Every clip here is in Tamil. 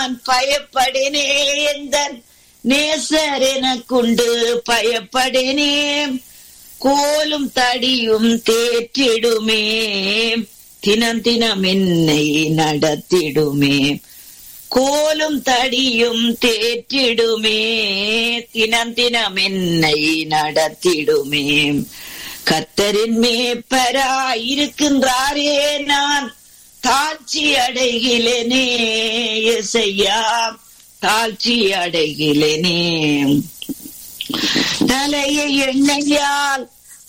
நான் பயப்படினே எந்த நேசர் எனக்குண்டு பயப்படினே கோலும் தடியும் தேற்றிடுமே தினம் தினம் என்னை நடத்திடுமே கோலும் தடியும் தேற்றிடுமே தினம் தினம் என்னை நடத்திடுமே கத்தரின் மேப்பராய் இருக்கின்றாரே நான் தாழ்ச்சி அடைகிலேனே எசையா தாழ்ச்சி அடைகிலேனே தலையை எண்ணெயால்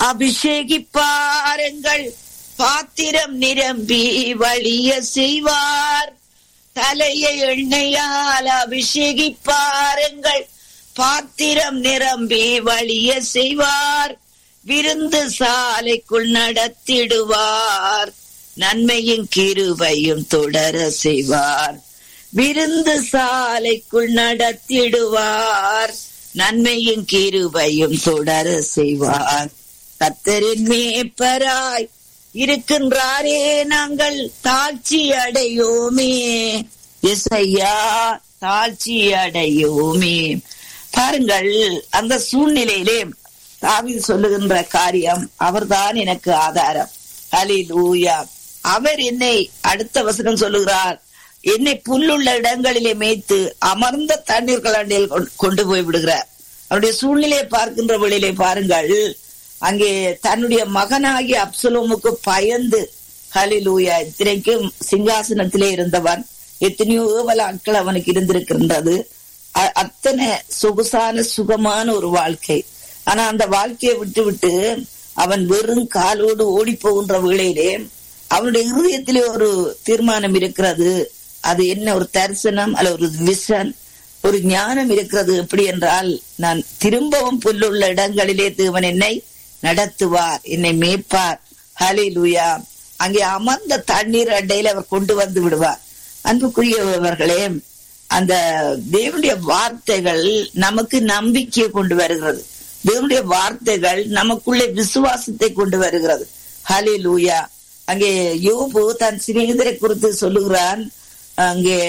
அபிஷேகிப்பாருங்கள் பாத்திரம் நிரம்பி வழிய செய்வார் தலையை எண்ணெயால் அபிஷேகிப்பாருங்கள் பாத்திரம் நிரம்பி வழிய செய்வார் விருந்து சாலைக்குள் நடத்திடுவார் நன்மையும் கிருபையும் தொடர செய்வார் விருந்து சாலைக்குள் நடத்திடுவார் நன்மையும் கிருபையும் தொடர செய்வார் கத்தரின் மேப்பராய் இருக்கின்றாரே நாங்கள் தாழ்ச்சி அடையோமே எஸ்ஐயா தாழ்ச்சி அடையோமே பாருங்கள் அந்த சூழ்நிலையிலே தாவீது சொல்லுகின்ற காரியம் அவர்தான் எனக்கு ஆதாரம் ஹலிலூயா அவர் என்னை அடுத்த வசனம் சொல்லுகிறார் என்னை புல்லுள்ள இடங்களிலே மேய்த்து அமர்ந்த தண்ணீர் அண்டையில் கொண்டு போய் விடுகிறார் அவருடைய சூழ்நிலையை பார்க்கின்ற வழியிலே பாருங்கள் அங்கே தன்னுடைய மகனாகிய அப்சலோமுக்கு பயந்து ஹலிலூயா இத்தனைக்கும் சிங்காசனத்திலே இருந்தவன் எத்தனையோ ஆட்கள் அவனுக்கு இருந்திருக்கின்றது அத்தனை சொகுசான சுகமான ஒரு வாழ்க்கை ஆனா அந்த வாழ்க்கையை விட்டு விட்டு அவன் வெறும் காலோடு ஓடி போகின்ற வேளையிலே அவனுடைய இருதயத்திலே ஒரு தீர்மானம் இருக்கிறது அது என்ன ஒரு தரிசனம் அல்ல ஒரு விஷன் ஒரு ஞானம் இருக்கிறது எப்படி என்றால் நான் திரும்பவும் புல்லுள்ள இடங்களிலே தேவன் என்னை நடத்துவார் என்னை மேய்ப்பார் ஹலே லூயா அங்கே அமர்ந்த தண்ணீர் அண்டையில் அவர் கொண்டு வந்து விடுவார் அன்புக்குரியவர்களே அந்த தேவனுடைய வார்த்தைகள் நமக்கு நம்பிக்கையை கொண்டு வருகிறது தேவனுடைய வார்த்தைகள் நமக்குள்ளே விசுவாசத்தை கொண்டு வருகிறது ஹலே லூயா அங்கே யோபு தன் சிநேகிதரை குறித்து சொல்லுகிறான் அங்கே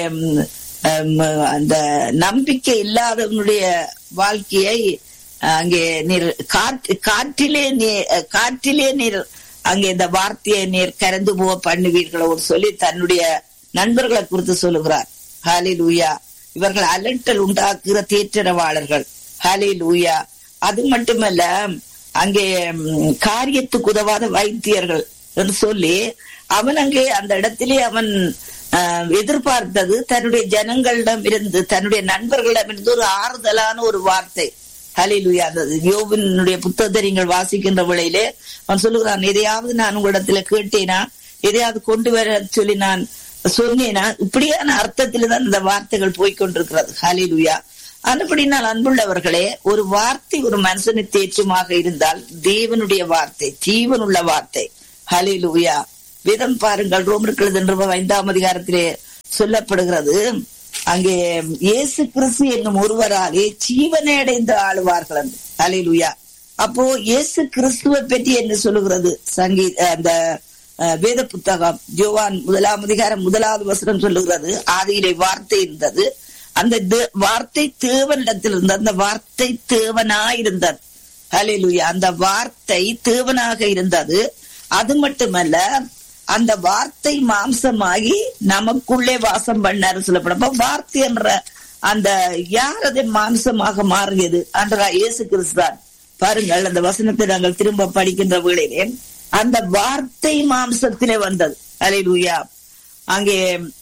அந்த நம்பிக்கை இல்லாதவனுடைய வாழ்க்கையை அங்கே நீர் காற்று காற்றிலே நீர் காற்றிலே நீர் அங்கே இந்த வார்த்தையை நீர் கறந்து போக பண்ணுவீர்களோ சொல்லி தன்னுடைய நண்பர்களை குறித்து சொல்லுகிறார் ஹாலி லூயா இவர்கள் அலட்டல் உண்டாக்குகிற தேற்றரவாளர்கள் ஹாலி லூயா அது மட்டுமல்ல அங்கே காரியத்துக்கு உதவாத வைத்தியர்கள் என்று சொல்லி அவன் அங்கே அந்த இடத்திலே அவன் எதிர்பார்த்தது தன்னுடைய ஜனங்களிடம் இருந்து தன்னுடைய நண்பர்களிடம் இருந்து ஒரு ஆறுதலான ஒரு வார்த்தை ஹலிலுயா யோபினுடைய புத்தகத்தை நீங்கள் வாசிக்கின்ற வேளையிலே அவன் சொல்லுகிறான் எதையாவது நான் உங்களிடத்துல கேட்டேனா எதையாவது கொண்டு வர சொல்லி நான் சொன்னேனா இப்படியான அர்த்தத்தில தான் இந்த வார்த்தைகள் போய்கொண்டிருக்கிறது ஹலிலுயா அதுபடினால் அன்புள்ளவர்களே ஒரு வார்த்தை ஒரு மனுஷனை தேற்றமாக இருந்தால் தேவனுடைய வார்த்தை ஜீவனுள்ள வார்த்தை ஹலிலுயா வேதம் பாருங்கள் ரோமர்கள் என்ற ஐந்தாம் அதிகாரத்திலே சொல்லப்படுகிறது அங்கே இயேசு கிறிஸ்து என்னும் ஒருவராலே ஜீவனை அடைந்து ஆளுவார்கள் என்று ஹலிலுயா அப்போ இயேசு கிறிஸ்துவை பற்றி என்ன சொல்லுகிறது சங்கீத அந்த வேத புத்தகம் ஜோவான் முதலாம் அதிகாரம் முதலாவது வசனம் சொல்லுகிறது ஆதியிலே வார்த்தை இருந்தது அந்த வார்த்தை தேவனிடத்தில் இருந்தது அந்த வார்த்தை தேவனாயிருந்தது ஹலிலுயா அந்த வார்த்தை தேவனாக இருந்தது அது மட்டுமல்ல அந்த வார்த்தை மாம்சமாகி நமக்குள்ளே வாசம் பண்ணாரு சொல்லப்படும் வார்த்தை என்ற அந்த யார் அதை மாம்சமாக மாறியது அன்ற இயேசு கிறிஸ்தான் பாருங்கள் அந்த வசனத்தை நாங்கள் திரும்ப படிக்கின்ற வேளையிலே அந்த வார்த்தை மாம்சத்திலே வந்தது அலையிலுயா அங்கே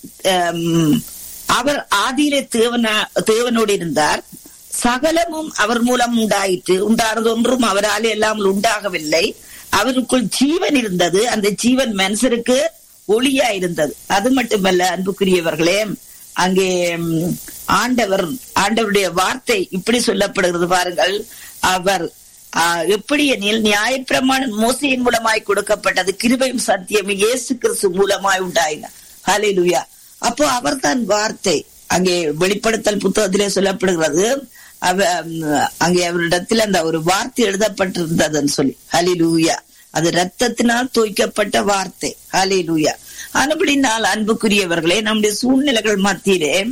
அவர் ஆதியிலே தேவனா தேவனோடு இருந்தார் சகலமும் அவர் மூலம் உண்டாயிற்று உண்டானது ஒன்றும் அவரால் எல்லாம் உண்டாகவில்லை அவருக்குள் ஜீவன் இருந்தது அந்த ஜீவன் மனுஷருக்கு ஒளியா இருந்தது அது மட்டுமல்ல அன்புக்குரியவர்களே அங்கே ஆண்டவர் ஆண்டவருடைய வார்த்தை இப்படி சொல்லப்படுகிறது பாருங்கள் அவர் எப்படி எனில் நியாயப்பிரமாணம் மோசையின் மூலமாய் கொடுக்கப்பட்டது கிருபையும் சத்தியம் இயேசு கிறிஸ்து மூலமாய் உண்டாயின ஹலிலுயா அப்போ அவர் தான் வார்த்தை அங்கே வெளிப்படுத்தல் புத்தகத்திலே சொல்லப்படுகிறது அவ அங்கே அவரிடத்தில் அந்த ஒரு வார்த்தை எழுதப்பட்டிருந்ததுன்னு சொல்லி ஹலிலூயா அது ரத்தத்தினால் தோய்க்கப்பட்ட வார்த்தை ஹலிலூயா அதுபடினால் அன்புக்குரியவர்களே நம்முடைய சூழ்நிலைகள் மத்தியிலே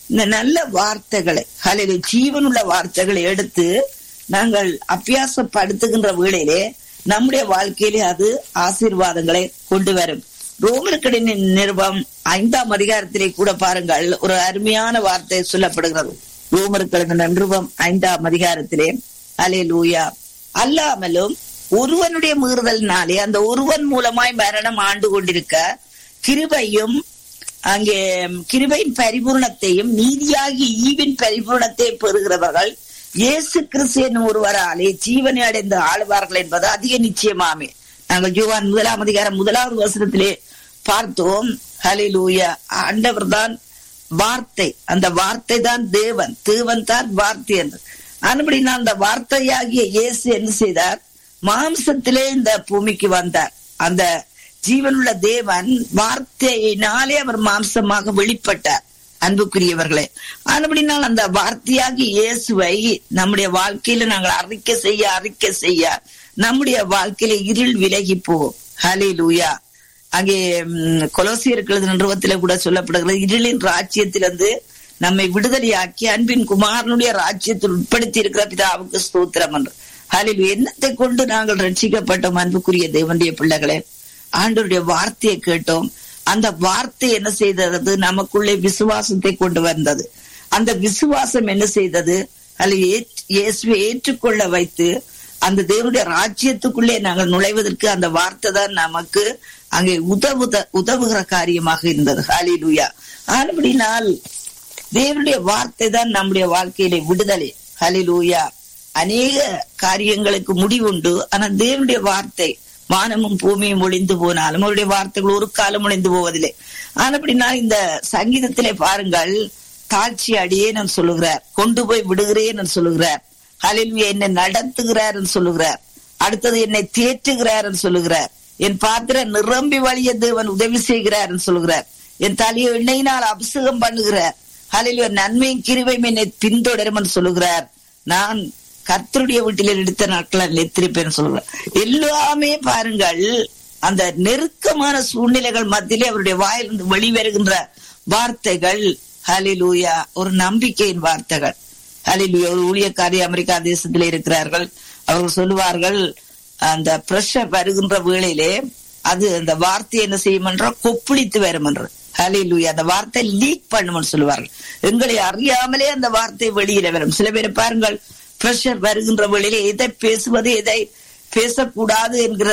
இந்த நல்ல வார்த்தைகளை ஹலிலு ஜீவனுள்ள வார்த்தைகளை எடுத்து நாங்கள் அபியாசப்படுத்துகின்ற வேளையிலே நம்முடைய வாழ்க்கையிலே அது ஆசீர்வாதங்களை கொண்டு வரும் ரோமர்கடின் நிருபம் ஐந்தாம் அதிகாரத்திலே கூட பாருங்கள் ஒரு அருமையான வார்த்தை சொல்லப்படுகிறது ரோமர்கடின் நிருபம் ஐந்தாம் அதிகாரத்திலே அலே லூயா அல்லாமலும் ஒருவனுடைய மீறுதலினாலே அந்த ஒருவன் மூலமாய் மரணம் ஆண்டு கொண்டிருக்க கிருபையும் அங்கே கிருபையின் பரிபூர்ணத்தையும் நீதியாகி ஈவின் பரிபூர்ணத்தை பெறுகிறவர்கள் இயேசு கிறிஸ்து என்னும் ஒருவராலே ஜீவனை அடைந்து ஆளுவார்கள் என்பது அதிக நிச்சயமாமே நாங்கள் ஜூவான் முதலாம் அதிகாரம் முதலாவது வசனத்திலே பார்த்தோம் ஹலிலூயா ஆண்டவர் தான் வார்த்தை அந்த வார்த்தை தான் தேவன் தேவன் தான் வார்த்தை என்று ஆனபடினா அந்த வார்த்தையாகிய இயேசு என்ன செய்தார் மாம்சத்திலே இந்த பூமிக்கு வந்தார் அந்த ஜீவனுள்ள தேவன் வார்த்தையினாலே அவர் மாம்சமாக வெளிப்பட்டார் அன்புக்குரியவர்களே ஆனபடினால் அந்த வார்த்தையாகி இயேசுவை நம்முடைய வாழ்க்கையில நாங்கள் அறிக்கை செய்ய அறிக்கை செய்ய நம்முடைய வாழ்க்கையில இருள் விலகி போவோம் ஹலே லூயா அங்கே கொலோசியர்களது நிறுவத்தில கூட சொல்லப்படுகிறது இருளின் ராஜ்யத்திலிருந்து நம்மை விடுதலையாக்கி அன்பின் குமாரனுடைய ராஜ்யத்தில் உட்படுத்தி இருக்கிற பிதாவுக்கு ஸ்தோத்திரம் என்று ஹலில் என்னத்தை கொண்டு நாங்கள் ரட்சிக்கப்பட்டோம் அன்புக்குரிய தேவனுடைய பிள்ளைகளே ஆண்டவருடைய வார்த்தையை கேட்டோம் அந்த வார்த்தை என்ன செய்தது நமக்குள்ளே விசுவாசத்தை கொண்டு வந்தது அந்த விசுவாசம் என்ன செய்தது அல்ல இயேசுவை ஏற்றுக்கொள்ள வைத்து அந்த தேவனுடைய ராஜ்யத்துக்குள்ளே நாங்கள் நுழைவதற்கு அந்த வார்த்தை தான் நமக்கு அங்கே உதவுத உதவுகிற காரியமாக இருந்தது ஹாலிலுயா ஆனபடினால் தேவனுடைய வார்த்தை தான் நம்முடைய வாழ்க்கையிலே விடுதலை ஹலிலூயா அநேக காரியங்களுக்கு முடிவுண்டு ஆனா தேவனுடைய வார்த்தை வானமும் பூமியும் ஒளிந்து போனாலும் அவருடைய வார்த்தைகள் ஒரு காலம் ஒளிந்து போவதில்லை ஆனப்படினா இந்த சங்கீதத்திலே பாருங்கள் தாழ்ச்சி அடியேன் சொல்லுகிறார் கொண்டு போய் விடுகிறேன் சொல்லுகிறார் ஹலில்விய என்னை நடத்துகிறார் சொல்லுகிறார் அடுத்தது என்னை தேற்றுகிறார் சொல்லுகிறார் என் பாத்திரம் நிரம்பி வழிய தேவன் உதவி செய்கிறார் சொல்லுகிறார் என் தலையை எண்ணெயினால் அபிஷேகம் பண்ணுகிறார் ஹலில் நன்மையும் கிருவையும் என்னை பின்தொடரும் சொல்லுகிறார் நான் கர்த்தருடைய வீட்டில் எடுத்த நாட்கள் நெத்திருப்பேன் சொல்லுவேன் எல்லாமே பாருங்கள் அந்த நெருக்கமான சூழ்நிலைகள் மத்தியிலே அவருடைய வாயிலிருந்து வெளிவருகின்ற வார்த்தைகள் ஹலிலூயா ஒரு நம்பிக்கையின் வார்த்தைகள் ஹலிலூயா ஒரு ஊழியக்காரி அமெரிக்கா தேசத்திலே இருக்கிறார்கள் அவர்கள் சொல்லுவார்கள் அந்த பிரஷர் வருகின்ற வேளையிலே அது அந்த வார்த்தை என்ன செய்யும் என்றால் கொப்பளித்து வரும் என்று ஹலிலூயா அந்த வார்த்தை லீக் பண்ணும்னு சொல்லுவார்கள் எங்களை அறியாமலே அந்த வார்த்தை வெளியில வரும் சில பேரை பாருங்கள் பிரஷர் வருகின்ற வழியில எதை பேசுவது எதை பேசக்கூடாது என்கிற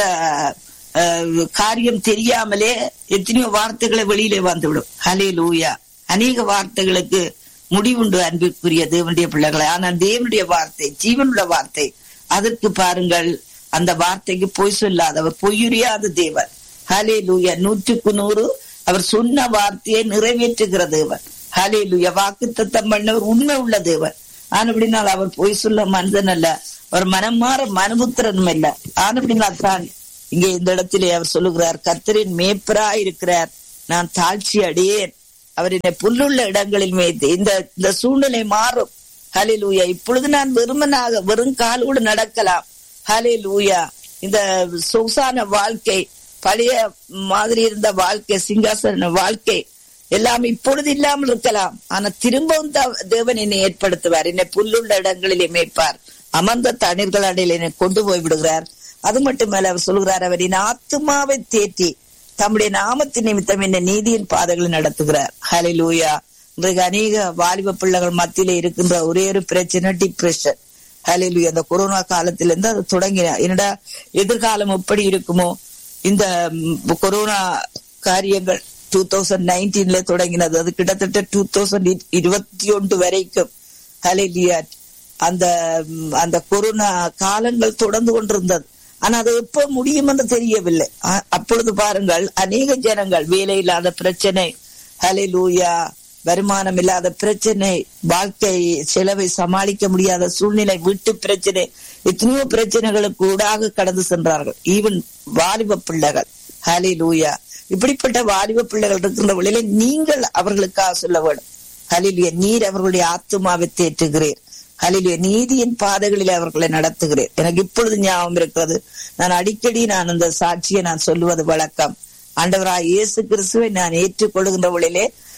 காரியம் தெரியாமலே எத்தனையோ வார்த்தைகளை வெளியிலே வந்துவிடும் ஹலே லூயா அநேக வார்த்தைகளுக்கு முடிவுண்டு அன்பிற்குரிய தேவனுடைய பிள்ளைகளை ஆனால் தேவனுடைய வார்த்தை ஜீவனுள்ள வார்த்தை அதற்கு பாருங்கள் அந்த வார்த்தைக்கு பொய் சொல்லாதவர் பொய்யுரியாத தேவன் ஹலே லூயா நூற்றுக்கு நூறு அவர் சொன்ன வார்த்தையை நிறைவேற்றுகிற தேவன் ஹலே லூயா வாக்கு தத்தம் பண்ணவர் உண்மை உள்ள தேவன் ஆனப்படினால் அவர் பொய் சொல்ல மனிதன் அல்ல அவர் மனம் மாற மனுபுத்திரனும் அல்ல ஆனப்படினால் தான் இங்கே இந்த இடத்திலே அவர் சொல்லுகிறார் கர்த்தரின் மேப்பரா இருக்கிறார் நான் தாழ்ச்சி அடையேன் அவர் என்னை புல்லுள்ள இடங்களில் மேய்த்து இந்த இந்த சூழ்நிலை மாறும் ஹலே லூயா இப்பொழுது நான் வெறுமனாக வெறும் காலோடு நடக்கலாம் ஹலே லூயா இந்த சொகுசான வாழ்க்கை பழைய மாதிரி இருந்த வாழ்க்கை சிங்காசன வாழ்க்கை எல்லாம் இப்பொழுது இல்லாமல் இருக்கலாம் ஆனா திரும்பவும் தேவன் என்னை ஏற்படுத்துவார் என்னை புல்லுள்ள இடங்களிலே மேய்ப்பார் அமர்ந்த தண்ணீர்கள் அடையில் என்னை கொண்டு போய் விடுகிறார் அது மட்டுமல்ல அவர் சொல்கிறார் அவர் என் ஆத்துமாவை தேற்றி தம்முடைய நாமத்தின் நிமித்தம் என்ன நீதியின் பாதைகளை நடத்துகிறார் ஹலே லூயா இன்றைக்கு அநேக வாலிப பிள்ளைகள் மத்தியில இருக்கின்ற ஒரே ஒரு பிரச்சனை டிப்ரெஷன் ஹலே லூயா அந்த கொரோனா காலத்திலிருந்து அது தொடங்கின என்னடா எதிர்காலம் எப்படி இருக்குமோ இந்த கொரோனா காரியங்கள் டூ தௌசண்ட் நைன்டீன்ல தொடங்கினது அது கிட்டத்தட்ட டூ தௌசண்ட் இருபத்தி ஒன்று வரைக்கும் ஹலிலியா அந்த அந்த கொரோனா காலங்கள் தொடர்ந்து கொண்டிருந்தது ஆனா அது எப்ப முடியும் என்று தெரியவில்லை அப்பொழுது பாருங்கள் அநேக ஜனங்கள் வேலை இல்லாத பிரச்சனை ஹலிலூயா வருமானம் இல்லாத பிரச்சனை வாழ்க்கை செலவை சமாளிக்க முடியாத சூழ்நிலை வீட்டு பிரச்சனை எத்தனையோ பிரச்சனைகளுக்கு ஊடாக கடந்து சென்றார்கள் ஈவன் வாலிப பிள்ளைகள் ஹலே லூயா இப்படிப்பட்ட வாலிப பிள்ளைகள் இருக்கின்ற வழியில நீங்கள் அவர்களுக்காக சொல்ல வேண்டும் ஹலிலிய நீர் அவர்களுடைய ஆத்துமாவை தேற்றுகிறீர் ஹலிலிய நீதியின் பாதைகளில் அவர்களை நடத்துகிறேன் எனக்கு இப்பொழுது ஞாபகம் இருக்கிறது நான் அடிக்கடி நான் அந்த சாட்சியை நான் சொல்லுவது வழக்கம் ஆண்டவராய் இயேசு கிறிஸ்துவை நான் ஏற்றுக்கொள்கின்ற வழியிலே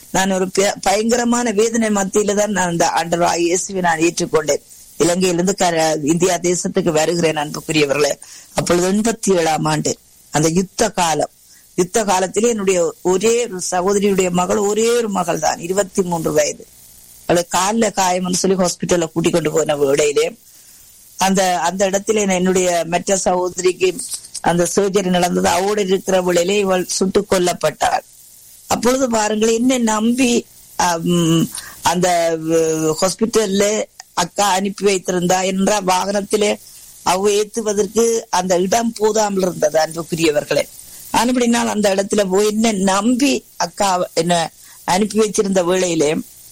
நான் ஒரு ப- பயங்கரமான வேதனை மத்தியில தான் நான் இந்த ஆண்டவராய் இயேசுவை நான் ஏற்றுக்கொண்டேன் இலங்கையிலிருந்து க- இந்தியா தேசத்துக்கு வருகிறேன் அன்புக்குரியவர்களே அப்பொழுது எண்பத்தி ஏழாம் ஆண்டு அந்த யுத்த காலம் யுத்த காலத்திலே என்னுடைய ஒரே ஒரு சகோதரியுடைய மகள் ஒரே ஒரு மகள் தான் இருபத்தி மூன்று வயது அவளுக்கு காலில் காயம்னு சொல்லி ஹாஸ்பிட்டல்ல கூட்டிக் கொண்டு போன இடையிலே அந்த அந்த இடத்துல நான் என்னுடைய மற்ற சகோதரிக்கு அந்த சர்ஜரி நடந்தது அவோடு இருக்கிற வேளையிலே இவள் சுட்டுக் கொல்லப்பட்டாள் அப்பொழுது பாருங்கள் என்ன நம்பி ஆம், அந்த ஹாஸ்பிட்டல்ல அக்கா அனுப்பி வைத்திருந்தா என்ற வாகனத்திலே அவ ஏத்துவதற்கு அந்த இடம் போதாமல் இருந்தது அன்புக்குரியவர்களே ஆனபடினால் அந்த இடத்துல போய் என்ன நம்பி அக்கா என்ன அனுப்பி வச்சிருந்த வேளையிலே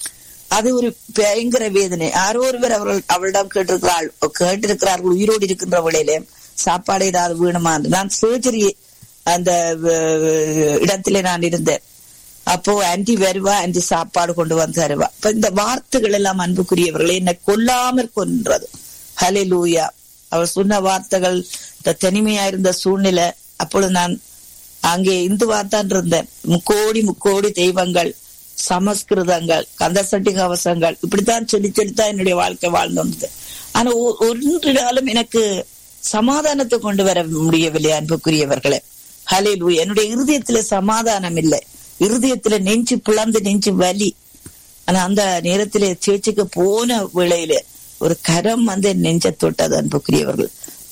அது ஒரு பயங்கர வேதனை யாரோ ஒருவர் அவர்கள் அவளிடம் கேட்டிருக்கிறாள் கேட்டிருக்கிறார்கள் உயிரோடு இருக்கின்ற வேளையிலே சாப்பாடு ஏதாவது வேணுமா என்று நான் சர்ஜரி அந்த அஹ், இடத்திலே நான் இருந்தேன் அப்போ ஆன்டி வருவா ஆன்டி சாப்பாடு கொண்டு வந்து தருவா இப்ப இந்த வார்த்தைகள் எல்லாம் அன்புக்குரியவர்களே என்னை கொல்லாமற் கொன்றது ஹலே லூயா அவர் சொன்ன வார்த்தைகள் இந்த தனிமையா இருந்த சூழ்நிலை அப்பொழுது நான் அங்கே இந்துவா தான் இருந்தேன் முக்கோடி முக்கோடி தெய்வங்கள் சமஸ்கிருதங்கள் கந்தசட்டி கவசங்கள் இப்படித்தான் சொல்லி சொல்லித்தான் என்னுடைய வாழ்க்கை வாழ்ந்து வந்தது ஆனா ஒ- ஒன்றினாலும் எனக்கு சமாதானத்தை கொண்டு வர முடியவில்லை அன்புக்குரியவர்களே ஹலே என்னுடைய இருதயத்துல சமாதானம் இல்லை இருதயத்துல நெஞ்சு பிளந்து நெஞ்சு வலி ஆனா அந்த நேரத்திலே சேர்ச்சுக்கு போன வேளையில ஒரு கரம் வந்து என் நெஞ்ச தொட்டது அன்புக்குரியவர்கள்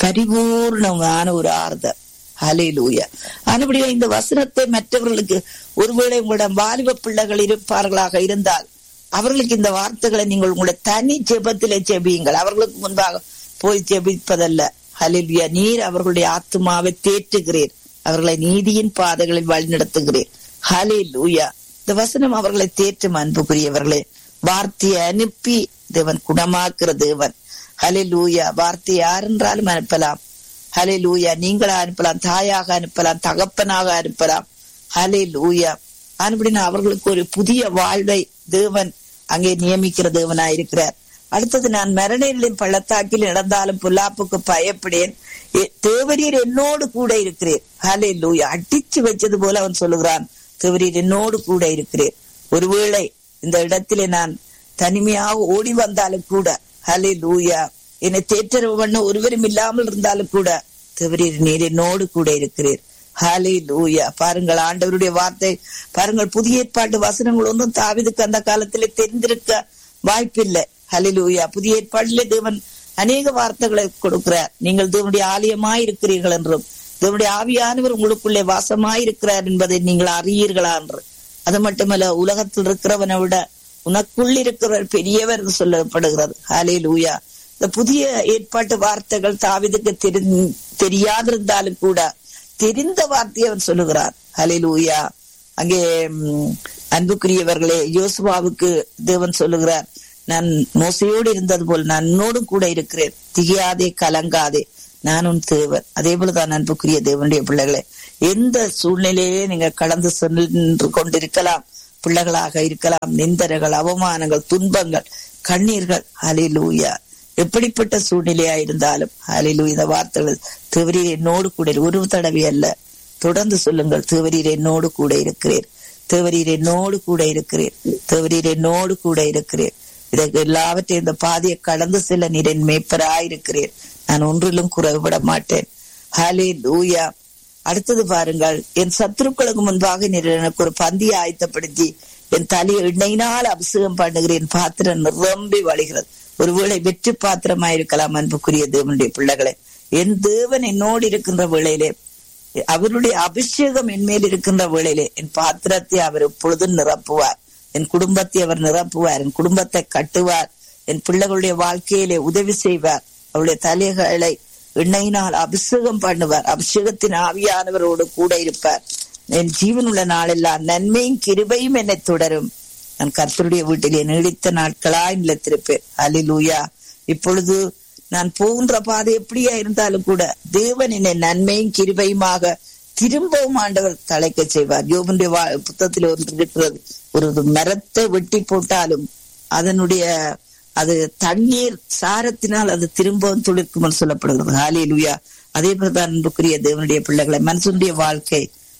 பரிபூர்ணமான ஒரு ஆறுதல் ஹலே லூயா ஆனபடியா இந்த வசனத்தை மற்றவர்களுக்கு ஒருவேளை உங்களிடம் வாலிப பிள்ளைகள் இருப்பார்களாக இருந்தால் அவர்களுக்கு இந்த வார்த்தைகளை நீங்கள் உங்களுடைய தனி ஜெபத்திலே ஜெபியுங்கள் அவர்களுக்கு முன்பாக போய் ஜெபிப்பதல்ல ஹலிலுயா நீர் அவர்களுடைய ஆத்மாவை தேற்றுகிறீர் அவர்களை நீதியின் பாதைகளில் வழிநடத்துகிறீர் ஹலே லூயா இந்த வசனம் அவர்களை தேற்றும் அன்புக்குரியவர்களே வார்த்தையை அனுப்பி தேவன் குணமாக்குற தேவன் ஹலே லூயா வார்த்தை யார் என்றாலும் அனுப்பலாம் ஹலே லூயா நீங்களா அனுப்பலாம் தாயாக அனுப்பலாம் தகப்பனாக அனுப்பலாம் ஹலே லூயா அனுப்பினா அவர்களுக்கு ஒரு புதிய வாழ்வை தேவன் அங்கே நியமிக்கிற தேவனா இருக்கிறார் அடுத்தது நான் மரணங்களின் பள்ளத்தாக்கில் நடந்தாலும் புல்லாப்புக்கு பயப்படேன் எ- தேவரீர் என்னோடு கூட இருக்கிறேன் ஹலே லூயா அடிச்சு வச்சது போல அவன் சொல்லுகிறான் தேவரீர் என்னோடு கூட இருக்கிறேன் ஒருவேளை இந்த இடத்திலே நான் தனிமையாக ஓடி வந்தாலும் கூட ஹலே லூயா என்னை தேற்றரவு பண்ண ஒருவரும் இல்லாமல் இருந்தாலும் கூட தேவரீர் நீர் என்னோடு கூட இருக்கிறீர் ஹலே லூயா பாருங்கள் ஆண்டவருடைய வார்த்தை பாருங்கள் புதிய ஏற்பாட்டு வசனங்கள் ஒன்றும் தாவிதுக்கு அந்த காலத்திலே தெரிந்திருக்க வாய்ப்பில்லை ஹலிலூயா புதிய ஏற்பாட்டிலே தேவன் அநேக வார்த்தைகளை கொடுக்கிறார் நீங்கள் தேவனுடைய ஆலயமாய் இருக்கிறீர்கள் என்றும் தேவனுடைய ஆவியானவர் உங்களுக்குள்ளே வாசமாய் இருக்கிறார் என்பதை நீங்கள் அறியீர்களா என்று அது மட்டுமல்ல உலகத்தில் இருக்கிறவனை விட உனக்குள் இருக்கிறவர் பெரியவர் என்று சொல்லப்படுகிறது ஹலே லூயா இந்த புதிய ஏற்பாட்டு வார்த்தைகள் தாவிதுக்கு தெரி- தெரியாதிருந்தாலும் கூட தெரிந்த வார்த்தையை அவன் சொல்லுகிறார் ஹலே லூயா அங்கே ம், அன்புக்குரியவர்களே யோசுவாவுக்கு தேவன் சொல்லுகிறார் நான் மோசையோடு இருந்தது போல் நான் உன்னோடும் கூட இருக்கிறேன் திகையாதே கலங்காதே நான் உன் தேவன் அதே போலதான் அன்புக்குரிய தேவனுடைய பிள்ளைகளே எந்த சூழ்நிலையிலே நீங்க கடந்து சென்று கொண்டிருக்கலாம் பிள்ளைகளாக இருக்கலாம் நிந்தரைகள் அவமானங்கள் துன்பங்கள் கண்ணீர்கள் ஹலிலூயா எப்படிப்பட்ட சூழ்நிலையா இருந்தாலும் ஹலிலூ இந்த வார்த்தைகள் தேவரீர் என்னோடு கூட இரு- ஒரு தடவை அல்ல தொடர்ந்து சொல்லுங்கள் தேவரீர் என்னோடு கூட இருக்கிறேன் தேவரீர் என்னோடு கூட இருக்கிறேன் தேவரீர் என்னோடு கூட இருக்கிறேன் இதற்கு எல்லாவற்றையும் இந்த பாதையை கடந்து செல்ல நீர் என் மேய்ப்பராயிருக்கிறேன் நான் ஒன்றிலும் குறைவிட மாட்டேன் ஹலே லூயா அடுத்தது பாருங்கள் என் சத்துருக்களுக்கு முன்பாக நீர் எனக்கு ஒரு பந்தியை ஆயத்தப்படுத்தி என் தலையை எண்ணெயினால் அபிஷேகம் பண்ணுகிறேன் பாத்திரம் நிரம்பி வழிகிறது ஒருவேளை வெற்றி பாத்திரமாயிருக்கலாம் அன்புக்குரிய தேவனுடைய பிள்ளைகளே என் தேவன் என்னோடு இருக்கின்ற வேளையிலே அவருடைய அபிஷேகம் என் மேல் இருக்கின்ற வேளையிலே என் பாத்திரத்தை அவர் எப்பொழுதும் நிரப்புவார் என் குடும்பத்தை அவர் நிரப்புவார் என் குடும்பத்தை கட்டுவார் என் பிள்ளைகளுடைய வாழ்க்கையிலே உதவி செய்வார் அவருடைய தலைகளை எண்ணெயினால் அபிஷேகம் பண்ணுவார் அபிஷேகத்தின் ஆவியானவரோடு கூட இருப்பார் என் ஜீவனுள்ள நாளெல்லாம் நன்மையும் கிருபையும் என்னை தொடரும் நான் கர்த்தருடைய வீட்டிலே நீடித்த நாட்களாய் நிலைத்திருப்பேன் அலிலூயா இப்பொழுது நான் போகின்ற பாதை எப்படியா இருந்தாலும் கூட தேவன் என்னை நன்மையும் கிருபையுமாக திரும்பவும் ஆண்டவர் தலைக்க செய்வார் யோபனுடைய வா- புத்தகத்தில் ஒன்று இருக்கிறது ஒரு மரத்தை வெட்டி போட்டாலும் அதனுடைய அது தண்ணீர் சாரத்தினால் அது திரும்பவும் துளிர்க்கும் என்று சொல்லப்படுகிறது ஹாலேலுயா அதே போலதான் அன்புக்குரிய தேவனுடைய பிள்ளைகளை மனுஷனுடைய வாழ்க்கை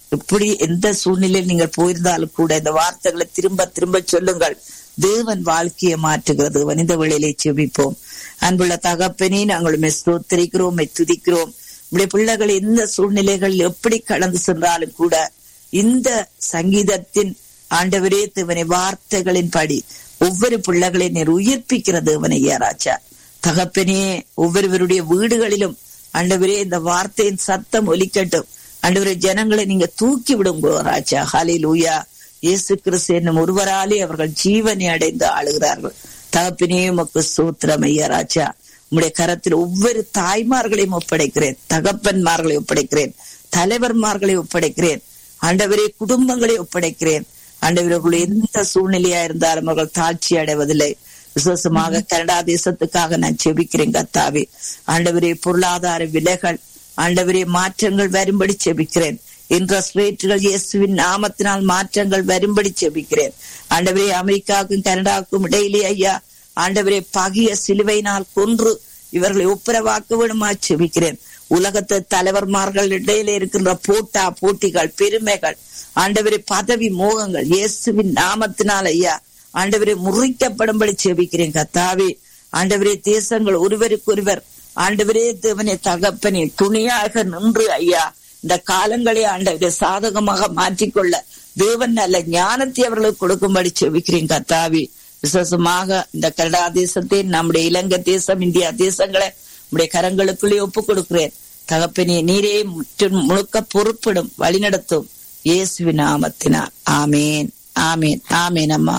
எப்படி எந்த சூழ்நிலையில் நீங்கள் போயிருந்தாலும் கூட இந்த வார்த்தைகளை திரும்ப திரும்ப சொல்லுங்கள் தேவன் வாழ்க்கையை மாற்றுகிற தேவன் இந்த வேளையிலே செபிப்போம் அன்புள்ள தகப்பனே நாங்கள் உம்மை ஸ்தோத்திரிக்கிறோம் உம்மை துதிக்கிறோம் உடைய பிள்ளைகள் எந்த சூழ்நிலைகள் எப்படி கடந்து சென்றாலும் கூட இந்த சங்கீதத்தின் ஆண்டவரே தேவனை வார்த்தைகளின் படி ஒவ்வொரு பிள்ளைகளை நீர் உயிர்ப்பிக்கிற தேவனை ராஜா தகப்பனே ஒவ்வொருவருடைய வீடுகளிலும் ஆண்டவரே இந்த வார்த்தையின் சத்தம் ஒலிக்கட்டும் ஆண்டவரே ஜனங்களை நீங்க தூக்கி விடுங்கோ ராஜா ஹாலே லூயா இயேசு கிறிஸ்து என்னும் ஒருவராலே அவர்கள் ஜீவனை அடைந்து ஆளுகிறார்கள் தகப்பினே உமக்கு சூத்திரம் ஐயா ராஜா உம்முடைய கரத்தில் ஒவ்வொரு தாய்மார்களையும் ஒப்படைக்கிறேன் தகப்பன்மார்களை ஒப்படைக்கிறேன் தலைவர்மார்களை ஒப்படைக்கிறேன் ஆண்டவரே குடும்பங்களை ஒப்படைக்கிறேன் ஆண்டவர்கள் எந்த சூழ்நிலையா இருந்தாலும் அவர்கள் தாட்சி அடைவதில்லை விசேஷமாக கனடா தேசத்துக்காக நான் செபிக்கிறேன் கத்தாவே ஆண்டவரே பொருளாதார விலைகள் ஆண்டவரே மாற்றங்கள் வரும்படி செபிக்கிறேன் இன்ட்ரெஸ்ட் ரேட்டுகள் இயேசுவின் நாமத்தினால் மாற்றங்கள் வரும்படி செபிக்கிறேன் ஆண்டவரே அமெரிக்காவுக்கும் கனடாவுக்கும் இடையிலே ஐயா ஆண்டவரே பகிய சிலுவையினால் கொன்று இவர்களை ஒப்புரவாக்க வேணுமா செபிக்கிறேன் உலகத்து தலைவர்மார்கள் இடையில இருக்கின்ற போட்டா போட்டிகள் பெருமைகள் ஆண்டவரே பதவி மோகங்கள் இயேசுவின் நாமத்தினால் ஐயா ஆண்டவரை முறிக்கப்படும்படி செபிக்கிறேன் கத்தாவே ஆண்டவரே தேசங்கள் ஒருவருக்கொருவர் ஆண்டவரே தேவனே தகப்பனே துணியாக நின்று ஐயா இந்த காலங்களை ஆண்டவரை சாதகமாக மாற்றிக்கொள்ள தேவன் நல்ல ஞானத்தை அவர்களுக்கு கொடுக்கும்படி செபிக்கிறேன் கத்தாவி விசேஷமாக இந்த கனடா தேசத்தை நம்முடைய இலங்கை தேசம் இந்தியா தேசங்களை நம்முடைய கரங்களுக்குள்ளே ஒப்பு கொடுக்கிறேன் தகப்பனே நீரே முற்று முழுக்க பொறுப்பிடும் வழிநடத்தும் இயேசுவின் நாமத்தினால் ஆமேன் ஆமேன் ஆமேன் அம்மா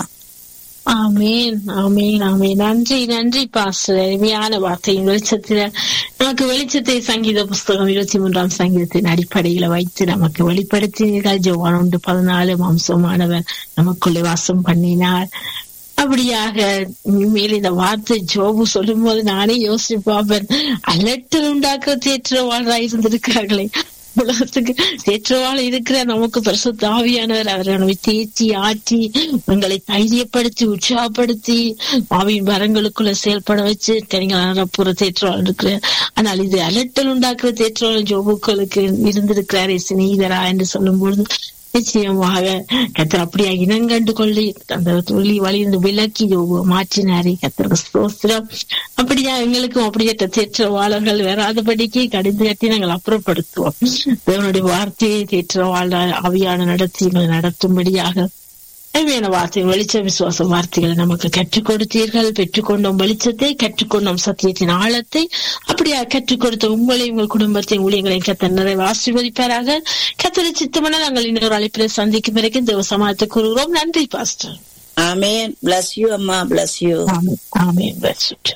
ஆமேன் ஆமேன் ஆமேன் நன்றி நன்றி பாஸ்டர் அருமையான வார்த்தையின் வெளிச்சத்துல நமக்கு வெளிச்சத்தை சங்கீத புஸ்தகம் இருபத்தி மூன்றாம் சங்கீதத்தின் அடிப்படையில வைத்து நமக்கு வெளிப்படுத்தினீர்கள் ஜோவான் ஒன்று பதினாலு மாம்சமானவர் நமக்குள்ளே வாசம் பண்ணினார் அப்படியாக மேல் இந்த வார்த்தை ஜோபு சொல்லும் போது நானே யோசிச்சு பார்ப்பேன் அலட்டல் உண்டாக்க தேற்றவாளராக இருந்திருக்கிறார்களே உலகத்துக்கு தேற்றவாள் இருக்கிற நமக்கு பரிசு தாவியானவர் அவர் நம்மை தேற்றி ஆற்றி உங்களை தைரியப்படுத்தி உற்சாகப்படுத்தி ஆவியின் வரங்களுக்குள்ள செயல்பட வச்சு கனிகாரப்புற தேற்றவாள் இருக்கிற ஆனால் இது அலட்டல் உண்டாக்குற தேற்றவாள் ஜோபுக்களுக்கு இருந்திருக்கிறாரே சிநேகிதரா என்று சொல்லும் பொழுது நிச்சயமாக கத்தர் அப்படியா இனங்கண்டு கொள்ளி அந்த துள்ளி வழியிருந்து விலக்கி மாற்றினாரே கத்தருக்கு ஸ்தோத்திரம் அப்படியா எங்களுக்கும் அப்படியேற்ற தேற்றவாளர்கள் வராதபடிக்கு கடிந்து கட்டி நாங்கள் அப்புறப்படுத்துவோம் தேவனுடைய வார்த்தையை தேற்றவாள ஆவியான நடத்தி எங்களை நடத்தும்படியாக தேவையான வார்த்தை வெளிச்ச விசுவாச வார்த்தைகளை நமக்கு கற்றுக் கொடுத்தீர்கள் பெற்றுக்கொண்டோம் வெளிச்சத்தை கற்றுக்கொண்டோம் சத்தியத்தின் ஆழத்தை அப்படியா கற்றுக் கொடுத்த உங்களை உங்கள் குடும்பத்தின் ஊழியங்களையும் கத்த நிறைவு ஆசீர்வதிப்பாராக கத்தரை சித்தமான நாங்கள் இன்னொரு அழைப்பில் சந்திக்கும் வரைக்கும் தேவ சமாளத்தை கூறுகிறோம் நன்றி பாஸ்டர் ஆமேன் பிளஸ் யூ அம்மா bless you amen amen bless you.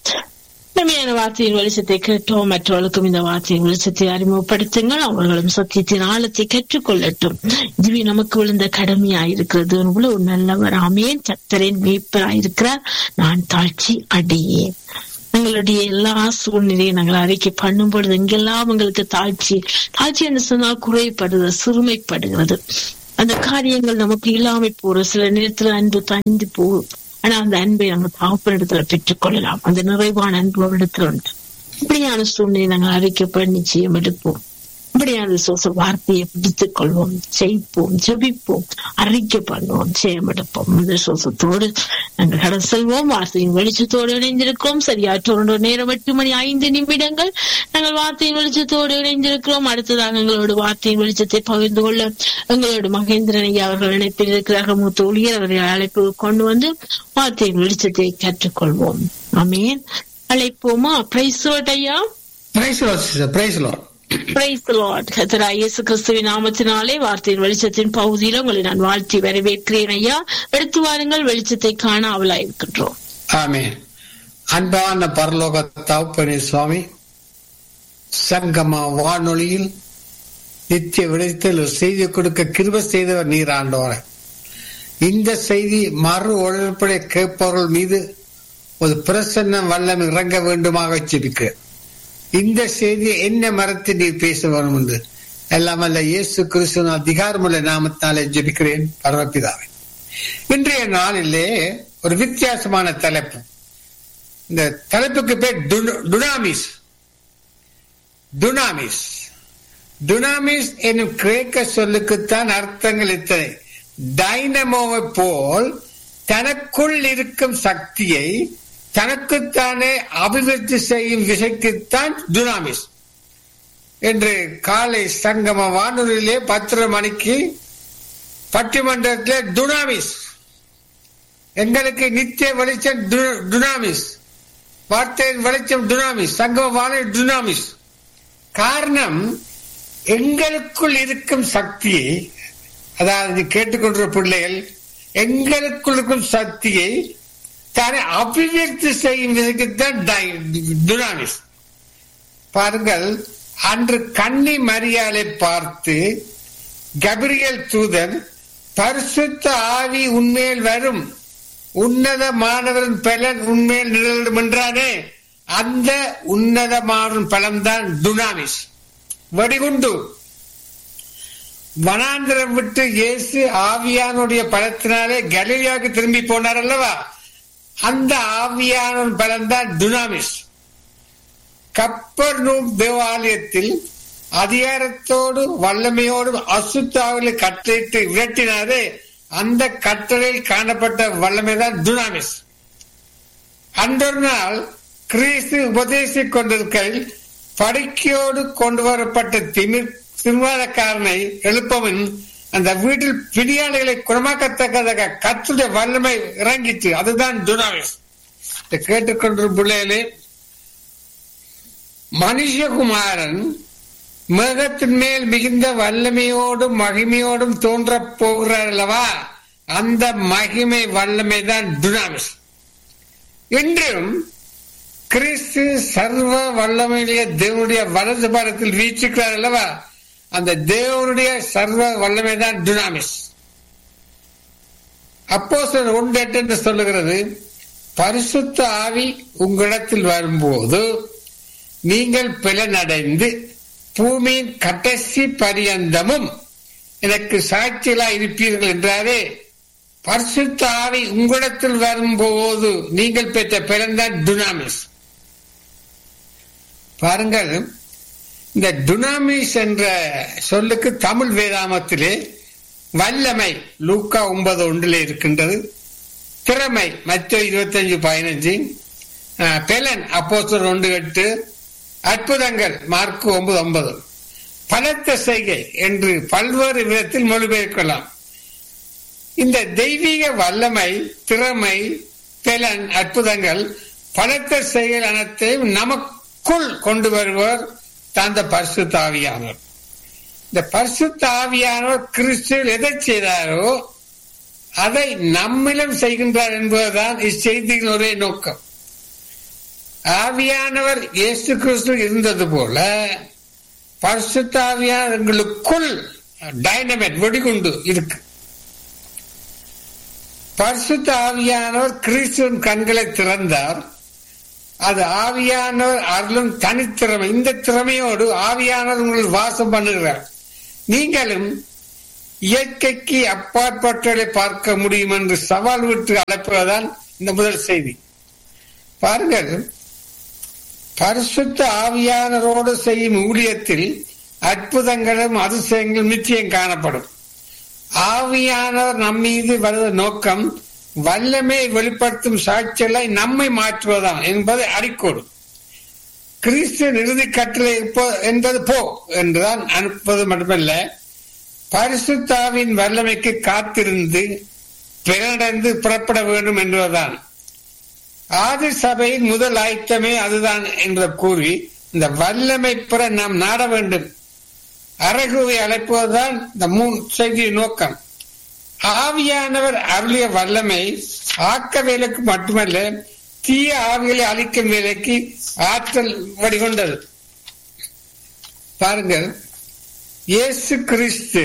உண்மையான வார்த்தையின் வெளிச்சத்தை கேட்டோம் மற்றவர்களுக்கும் இந்த வார்த்தையின் வெளிச்சத்தை அறிமுகப்படுத்துங்கள் அவர்களும் சத்தியத்தின் ஆழத்தை கற்றுக்கொள்ளட்டும் இதுவே நமக்கு விழுந்த கடமையாயிருக்கிறது இவ்வளவு நல்லவர் ஆமேன் கத்தரின் மீட்பராயிருக்கிறார் நான் தாழ்ச்சி அடையேன் எங்களுடைய எல்லா சூழ்நிலையும் நாங்கள் அறிக்கை பண்ணும் பொழுது எங்கெல்லாம் எங்களுக்கு தாழ்ச்சி தாழ்ச்சி என்று சொன்னால் குறைப்படுகிறது சிறுமைப்படுகிறது அந்த காரியங்கள் நமக்கு இல்லாம போற சில நேரத்துல அன்பு தந்து போகும் ஆனா அந்த அன்பை நம்ம தாப்பனிடத்துல பெற்றுக்கொள்ளலாம் அந்த நிறைவான அன்பு அவரிடத்துல உண்டு இப்படியான சூழ்நிலை நாங்கள் அறிக்கப்பட நிச்சயம் எடுப்போம் இப்படியான சோச வார்த்தையை பிடித்துக் கொள்வோம் செய்ப்போம் ஜபிப்போம் அறிக்கை பண்ணுவோம் ஜெயம் எடுப்போம் இந்த சோசத்தோடு நாங்கள் கடல் செல்வோம் வார்த்தையின் வெளிச்சத்தோடு இணைந்திருக்கிறோம் சரியாற்றோட நேரம் எட்டு மணி ஐந்து நிமிடங்கள் நாங்கள் வார்த்தையின் வெளிச்சத்தோடு இணைந்திருக்கிறோம் அடுத்ததாக எங்களோட வார்த்தையின் வெளிச்சத்தை பகிர்ந்து கொள்ள எங்களோட மகேந்திரன் ஐயா அவர்கள் இணைப்பில் இருக்கிறார்கள் மூத்த ஊழியர் அவரை அழைப்பு கொண்டு வந்து வார்த்தையின் வெளிச்சத்தை கற்றுக்கொள்வோம் அமேன் அழைப்போமா பிரைஸ் ஐயா praise Lord sister praise Lord Praise the Lord. கர்த்தராகிய இயேசு கிறிஸ்துவின் நாமத்தினாலே வார்த்தையின் வெளிச்சத்தின் பகுதியில் உங்களை நான் வாழ்த்தி வரவேற்கிறேன் ஐயா எடுத்து வாருங்கள் வெளிச்சத்தை காண அவளாயிருக்கின்றோம் ஆமென் அன்பான பரலோக தகப்பனே சுவாமி சங்கமா வானொலியில் நித்திய விடத்தில் ஒரு செய்தி கொடுக்க கிருப செய்தவர் நீர் ஆண்டவரே இந்த செய்தி மறு உடற்படை கேட்பவர்கள் மீது ஒரு பிரசன்னம் வல்லம் இறங்க வேண்டுமாக ஜெபிக்கிறேன் இந்த செய்தியை என்ன மரத்தை நீர் பேச வரும் என்று எல்லாம் அல்ல இயேசு கிறிஸ்துவின் அதிகாரமுள்ள நாமத்தாலே ஜெபிக்கிறேன் பரமபிதாவே இன்றைய நாளிலே ஒரு வித்தியாசமான தலைப்பு இந்த தலைப்புக்கு பேர் டுனாமிஸ் டுனாமிஸ் துனாமிஸ் என்னும் கிரேக்க சொல்லுக்குத்தான் அர்த்தங்கள் இத்தனை டைனமோவை போல் தனக்குள் இருக்கும் சக்தியை தனக்குத்தானே அபிவிருத்தி செய்யும் விசைக்குத்தான் துனாமிஸ் என்று காலை சங்கம வானொலியிலே பத்திர மணிக்கு பட்டிமன்றத்திலே துனாமிஸ் எங்களுக்கு நித்திய வெளிச்சம் டு- துனாமிஸ் வார்த்தையின் வெளிச்சம் துனாமிஸ் சங்கம வானொலி துனாமிஸ் காரணம் எங்களுக்குள் இருக்கும் சக்தியை அதாவது கேட்டுக்கொண்ட பிள்ளைகள் எங்களுக்குள் இருக்கும் சக்தியை தானே அபிவிருத்தி செய்யும் விதத்துக்குத்தான் துனாமிஸ் பாருங்கள் அன்று கன்னி மரியாதை பார்த்து கபிரியல் தூதன் பரிசுத்த ஆவி உண்மையில் வரும் உன்னத மாணவரின் பலன் உண்மையில் நிழலிடும் என்றானே அந்த உன்னதமான பலன்தான் துனாமிஸ் வெடிகுண்டு வனாந்திரம் விட்டு இயேசு ஆவியானுடைய பலத்தினாலே கலிலியாவுக்கு திரும்பி போனார் அல்லவா அந்த ஆவியான பலன்தான் துனாமிஸ் கப்பர் தேவாலயத்தில் அதிகாரத்தோடு வல்லமையோடு அசுத்தாவில கட்டளையிட்டு விரட்டினாரே அந்த கட்டளையில் காணப்பட்ட வல்லமைதான் துனாமிஸ் அன்றொரு நாள் கிறிஸ்து உபதேசிக் கொண்டிருக்கையில் படுக்கையோடு கொண்டு வரப்பட்ட திமிர் திருவாதக்காரனை எழுப்பவன் அந்த வீட்டில் பிடியாளிகளை குணமாக்கத்தக்கதாக கத்துடைய வல்லமை இறங்கிட்டு அதுதான் துனாமிஸ் இதை கேட்டுக்கொண்டிருக்கும் பிள்ளைகளே மனுஷகுமாரன் மேகத்தின் மேல் மிகுந்த வல்லமையோடும் மகிமையோடும் தோன்றப் போகிறார் அல்லவா அந்த மகிமை வல்லமை தான் துனாமிஸ் இன்றும் கிறிஸ்து சர்வ வல்லமையிலேயே தேவனுடைய வலது பாரத்தில் வீச்சுக்கிறார் அல்லவா அந்த தேவனுடைய சர்வ வல்லமை தான் துனாமிஸ் அப்போ ஒன்று எட்டு என்று சொல்லுகிறது பரிசுத்த ஆவி உங்களிடத்தில் வரும்போது நீங்கள் பிளனடைந்து பூமியின் கடைசி பரியந்தமும் எனக்கு சாட்சிகளா இருப்பீர்கள் என்றாரே பரிசுத்த ஆவி உங்களிடத்தில் வரும்போது நீங்கள் பெற்ற பிறந்தான் துனாமிஸ் பாருங்கள் இந்த துனாமிஸ் என்ற சொல்லுக்கு தமிழ் வேதாமத்திலே வல்லமை லூக்கா ஒன்பது ஒன்றிலே இருக்கின்றது திறமை மற்ற இருபத்தஞ்சு பதினஞ்சு பெலன் அப்போஸ்தலர் ஒன்று எட்டு அற்புதங்கள் மார்க்கு ஒன்பது ஒன்பது பலத்த செய்கை என்று பல்வேறு விதத்தில் மொழிபெயர்க்கலாம் இந்த தெய்வீக வல்லமை திறமை பெலன் அற்புதங்கள் பலத்த செய்கள் அனைத்தையும் நமக்குள் கொண்டு வருவர் தந்த பரிசு தாவியானவர் இந்த பரிசு தாவியானவர் கிறிஸ்துவில் எதை செய்தாரோ அதை நம்மிலும் செய்கின்றார் என்பதுதான் இச்செய்தியின் ஒரே நோக்கம் ஆவியானவர் இயேசு கிறிஸ்து இருந்தது போல பரிசுத்தாவியானவர் எங்களுக்குள் டைனமைட் வெடிகுண்டு இருக்கு பரிசுத்த ஆவியானவர் கிறிஸ்துவின் கண்களை திறந்தார் அது ஆவியானவர் அருளும் தனித்திறமை இந்த திறமையோடு ஆவியானவர் உங்கள் வாசம் பண்ணுகிறார் நீங்களும் இயற்கைக்கு அப்பாற்பட்டவர்களை பார்க்க முடியும் என்று சவால் விட்டு அழைப்பதுதான் இந்த முதல் செய்தி பாருங்கள் பரிசுத்த ஆவியானரோடு செய்யும் ஊழியத்தில் அற்புதங்களும் அதிசயங்களும் நிச்சயம் காணப்படும் ஆவியானவர் நம் மீது வருவ நோக்கம் வல்லமை வெளிப்படுத்தும் சாட்சியலை நம்மை மாற்றுவதான் என்பதை அறிக்கோடும் கிறிஸ்து இறுதி கட்டளை என்பது போ என்றுதான் அனுப்புவது மட்டுமல்ல பரிசுத்தாவின் வல்லமைக்கு காத்திருந்து பிறனடைந்து புறப்பட வேண்டும் என்பதுதான் ஆதி சபையின் முதல் ஆயத்தமே அதுதான் என்று கூறி இந்த வல்லமை பெற நாம் நாட வேண்டும் அறகுவை அழைப்பதுதான் இந்த மூன் செய்தி நோக்கம் ஆவியானவர் அருளிய வல்லமை ஆக்க வேலைக்கு மட்டுமல்ல தீய ஆவிகளை அழிக்கும் வேலைக்கு ஆற்றல் வடிகொண்டது பாருங்கள் இயேசு கிறிஸ்து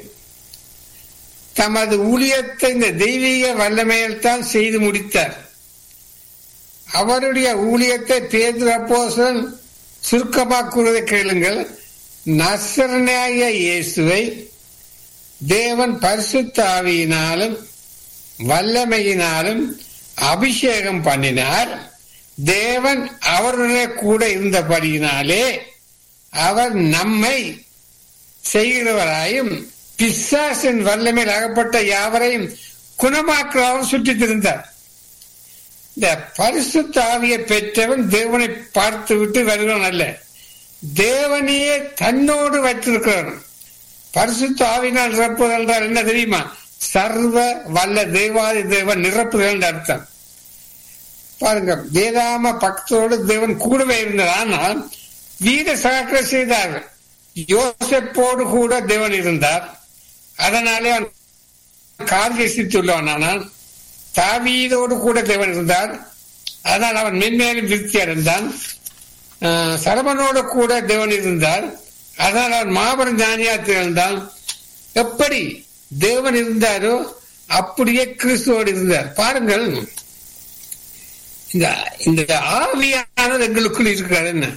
தமது ஊழியத்தை இந்த தெய்வீக வல்லமையில் தான் செய்து முடித்தார் அவருடைய ஊழியத்தை பேது அப்போசன் சுருக்கமாக கூறுவதை கேளுங்கள் நசரனாய இயேசுவை தேவன் பரிசுத்த ஆவியினாலும் வல்லமையினாலும் அபிஷேகம் பண்ணினார் தேவன் அவருடைய கூட இருந்தபடியினாலே அவர் நம்மை செய்கிறவராயும் பிசாசின் வல்லமையில் அகப்பட்ட யாவரையும் குணமாக்குறவரும் சுற்றித் திரிந்தார் இந்த பரிசுத்த ஆவியை பெற்றவன் தேவனை பார்த்து விட்டு வருகிறவன் அல்ல தேவனையே தன்னோடு வைத்திருக்கிறவன் பரிசுத்த ஆவினால் நிரப்புதல் என்றால் என்ன தெரியுமா சர்வ வல்ல தேவாதி தேவன் நிரப்புதல் என்று அர்த்தம் பாருங்க வேதாம பக்தோடு தேவன் கூடவே இருந்தார் ஆனால் வீர சகாக்கிர செய்தார்கள் யோசப்போடு கூட தேவன் இருந்தார் அதனாலே அவன் காரியசித்துள்ளவன் ஆனால் தாவீதோடு கூட தேவன் இருந்தார் அதனால் அவன் மென்மேலும் விருத்தி அடைந்தான் ஆஹ் சரவணோடு கூட தேவன் இருந்தார் அதனால் அவன் மாபெரும் ஞானியா திகழ்ந்தான் எப்படி தேவன் இருந்தாரோ அப்படியே கிறிஸ்துவோடு இருந்தார் பாருங்கள் இந்த இந்த ஆவியானது எங்களுக்குள் இருக்கிறார் என்ன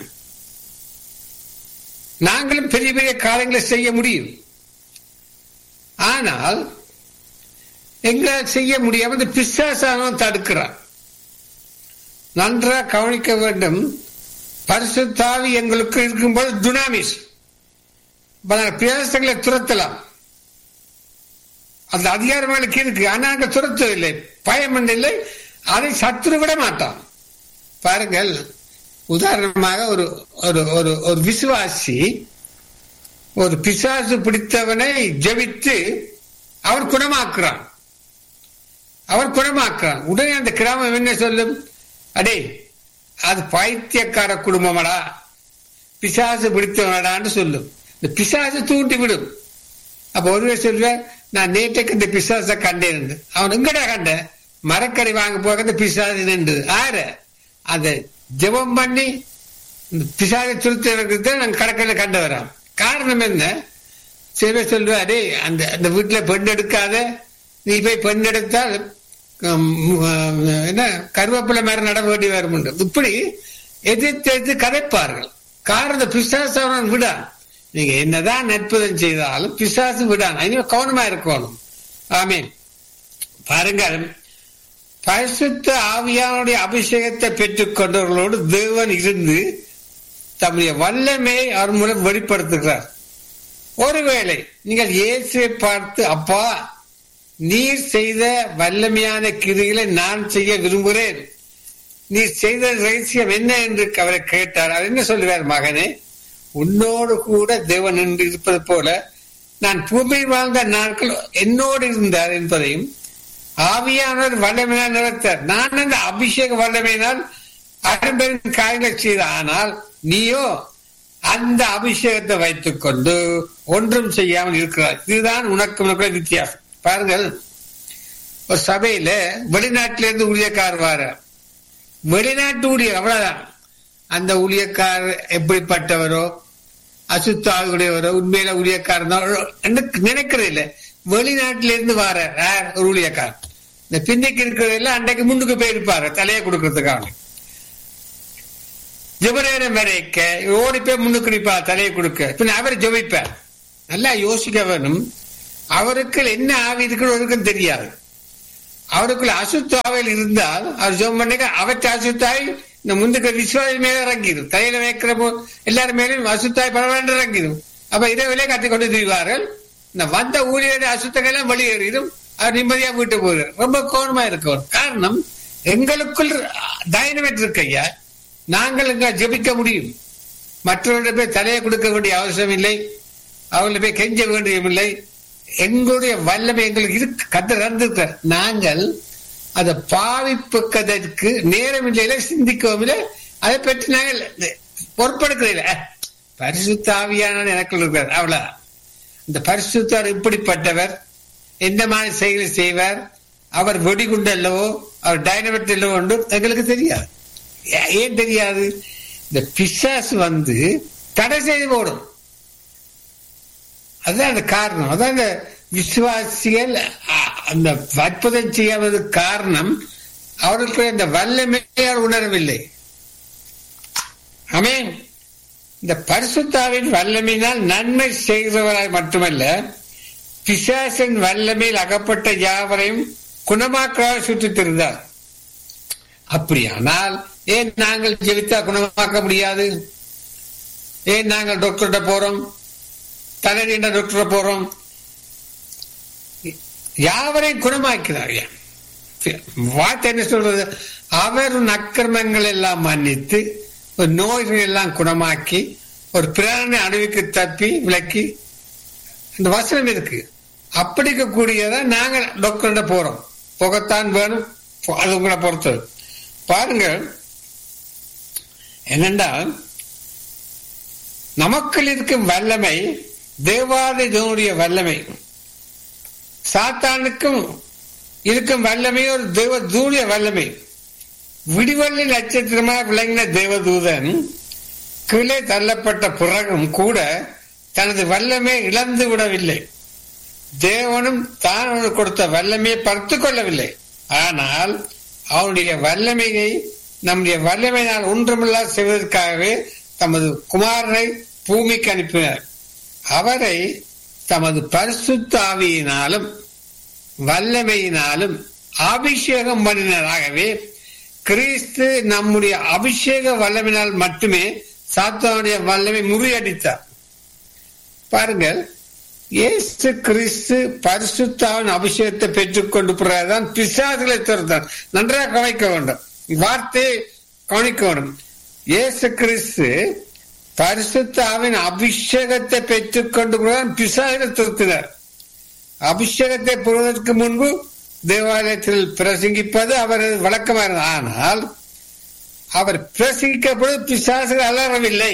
நாங்களும் பெரிய பெரிய காரியங்களை செய்ய முடியும் ஆனால் எங்களால் செய்ய முடியாம இந்த பிசாசானவன் தடுக்கிறான் நன்றா கவனிக்க வேண்டும் பரிசுத்தாவி எங்களுக்கு இருக்கும்போது துனாமிஸ் பிரயாசங்களை துரத்தலாம் அந்த அதிகாரம் எங்களுக்கு இருக்கு ஆனா அங்க துரத்தவில்லை பயம் இல்லை அதை சத்துரு விட மாட்டான் பாருங்கள் உதாரணமாக ஒரு ஒரு ஒரு ஒரு விசுவாசி ஒரு பிசாசு பிடித்தவனை ஜெபித்து அவர் குணமாக்குறான் அவர் குணமாக்குறான் உடனே அந்த கிராமம் என்ன சொல்லும் அடே அது பைத்தியக்கார குடும்பமடா பிசாசு பிடித்தவனடான்னு சொல்லும் இந்த பிசாசு தூண்டி விடும் அப்ப ஒருவே சொல்ற நான் நேற்றைக்கு இந்த பிசாசை கண்டேன் அவன் எங்கடா கண்ட மரக்கறி வாங்க போக இந்த பிசாசு நின்று ஆறு அந்த ஜெபம் பண்ணி இந்த பிசாசை திருத்த நாங்க கடற்கரையில கண்டு வரோம் காரணம் என்ன சில சொல்லுவா டே அந்த அந்த வீட்டுல பெண் எடுக்காத நீ போய் பெண் எடுத்தால் என்ன கருவேப்பிலை மாதிரி நட வேண்டி வரும் இப்படி எதிர்த்து எதிர்த்து கதைப்பார்கள் காரணம் பிசாசவன் விடான் நீங்க என்னதான் நட்புதம் செய்தாலும் பிசாசு விடான் இனிமே கவனமா இருக்கணும் ஆமீன் பாருங்கள் பரிசுத்த ஆவியானுடைய அபிஷேகத்தை பெற்றுக் கொண்டவர்களோடு தேவன் இருந்து தம்முடைய வல்லமை அவர் மூலம் வெளிப்படுத்துகிறார் ஒருவேளை நீங்கள் இயேசுவை பார்த்து அப்பா நீர் செய்த வல்லமையான கிரிகளை நான் செய்ய விரும்புகிறேன் நீ செய்த ரகசியம் என்ன என்று அவரை கேட்டார் அவர் என்ன சொல்லுவார் மகனே உன்னோடு கூட தேவன் என்று இருப்பது போல நான் பூமியில் வாழ்ந்த நாட்கள் என்னோடு இருந்தார் என்பதையும் ஆவியானவர் வல்லமையினால் நிறுத்தார் நான் அந்த அபிஷேக வல்லமையினால் அரும்பெரும் காரியங்கள் செய்த ஆனால் நீயோ அந்த அபிஷேகத்தை வைத்துக் கொண்டு ஒன்றும் செய்யாமல் இருக்கிறார் இதுதான் உனக்கு உனக்கு வித்தியாசம் பாருங்கள் ஒரு சபையில வெளிநாட்டிலிருந்து ஊழியக்கார் வார வெளிநாட்டு ஊழியர் அவ்வளவுதான் அந்த ஊழியக்காரர் எப்படிப்பட்டவரோ அசுத்தாவுடையவரோ உண்மையில ஊழியக்காரனோ நினைக்கிறது இல்லை வெளிநாட்டிலிருந்து வார ஒரு ஊழியக்கார் இந்த பின்னைக்கு இருக்கிறதெல்லாம் அன்றைக்கு முன்னுக்கு போயிருப்பாரு தலையை கொடுக்கறதுக்காக ஜபநேரம் வரைக்க ஓடி போய் முன்னுக்கு நிற்பா தலையை கொடுக்க பின் அவர் ஜபிப்பார் நல்லா யோசிக்க வேணும் அவருக்கு என்ன ஆவி இருக்கிறவருக்கும் தெரியாது அவருக்குள்ள அசுத்தாவில் இருந்தால் அவர் ஜோம் பண்ணி அவற்றை அசுத்தாய் இந்த முந்துக்கு விஸ்வாசி மேல இறங்கிடும் தலையில வைக்கிற போ எல்லாரும் மேலும் அசுத்தாய் பரவாயில்ல இறங்கிடும் அப்ப இரவிலே கத்தி கொண்டு திரிவார்கள் இந்த வந்த ஊழியருடைய அசுத்தங்கள்லாம் வெளியேறிடும் அவர் நிம்மதியா வீட்டு போகிறார் ரொம்ப கவனமா இருக்கவர் காரணம் எங்களுக்குள் டைனமேட் இருக்கு ஐயா நாங்கள் இங்க ஜபிக்க முடியும் மற்றவர்களிட போய் தலையை கொடுக்க வேண்டிய அவசியம் இல்லை அவங்களை போய் கெஞ்ச வேண்டியதில்லை எங்களுடைய வல்லமை எங்களுக்கு இருக்கு கத்த தந்திருக்க நாங்கள் அதை பாவிப்புக்கதற்கு நேரம் இல்லையில சிந்திக்கவும் இல்லை அதை பற்றி நாங்கள் பொறுப்படுக்கிறதில்ல பரிசுத்தாவியான எனக்குள் இருக்கிறார் அவ்வளவு இந்த பரிசுத்தார் இப்படிப்பட்டவர் எந்த மாதிரி செயலை செய்வார் அவர் வெடிகுண்டு அல்லவோ அவர் டைனமெட் அல்லவோ என்று எங்களுக்கு தெரியாது ஏன் தெரியாது இந்த பிசாசு வந்து தடை செய்து போடும் அதுதான் அந்த காரணம் அதான் அந்த விசுவாசிகள் அந்த அற்புதம் செய்யாததுக்கு காரணம் அவர்களுக்கு அந்த வல்லமையால் உணரவில்லை அமேன் இந்த பரிசுத்தாவின் வல்லமையினால் நன்மை செய்கிறவராய் மட்டுமல்ல பிசாசின் வல்லமையில் அகப்பட்ட யாவரையும் குணமாக்க சுற்றித் திருந்தார் அப்படியானால் ஏன் நாங்கள் ஜெபித்தா குணமாக்க முடியாது ஏன் நாங்கள் டாக்டர்கிட்ட போறோம் தலைநீண்ட டாக்டரை போறோம் யாவரையும் குணமாக்கிறார் ஐயா. வார்த்தை என்ன சொல்றது அவர் அக்கிரமங்கள் எல்லாம் மன்னித்து ஒரு நோய்கள் எல்லாம் குணமாக்கி ஒரு பிராண அணுவுக்கு தப்பி விளக்கி இந்த வசனம் இருக்கு அப்படி இருக்கக்கூடியதான் நாங்கள் டாக்டர்கிட்ட போறோம் போகத்தான் வேணும் அது உங்களை பொறுத்தது பாருங்கள் என்னென்றால் நமக்குள் இருக்கும் வல்லமை தேவாதி தேவனுடைய வல்லமை சாத்தானுக்கும் இருக்கும் வல்லமை ஒரு தேவ தூரிய வல்லமை விடிவள்ளி நட்சத்திரமாக விளங்கின தேவதூதன் கீழே தள்ளப்பட்ட பிறகும் கூட தனது வல்லமை இழந்து விடவில்லை தேவனும் தான் அவனுக்கு கொடுத்த வல்லமையை பறித்து கொள்ளவில்லை ஆனால் அவனுடைய வல்லமையை நம்முடைய வல்லமையினால் ஒன்றுமில்லா செய்வதற்காகவே தமது குமாரனை பூமிக்கு அனுப்பினார் அவரை தமது பரிசுத்த ஆவியினாலும் வல்லமையினாலும் அபிஷேகம் பண்ணினராகவே கிறிஸ்து நம்முடைய அபிஷேக வல்லமையினால் மட்டுமே சாத்தானுடைய வல்லமை முறியடித்தார் பாருங்கள் இயேசு கிறிஸ்து பரிசுத்தாவின் அபிஷேகத்தை பெற்றுக் கொண்டு பிறகுதான் பிசாசுகளை திறந்தார் நன்றாக கவனிக்க வேண்டும் வார்த்தையை கவனிக்க வேண்டும் இயேசு கிறிஸ்து பரிசுத்தாவின் அபிஷேகத்தை பெற்றுக் கொண்டு பிறகுதான் பிசாசுகளை திருத்தினார் அபிஷேகத்தை பெறுவதற்கு முன்பு தேவாலயத்தில் பிரசங்கிப்பது அவரது வழக்கமாக இருந்தது ஆனால் அவர் பிரசங்கிக்கப்படும் பிசாசுகள் அலறவில்லை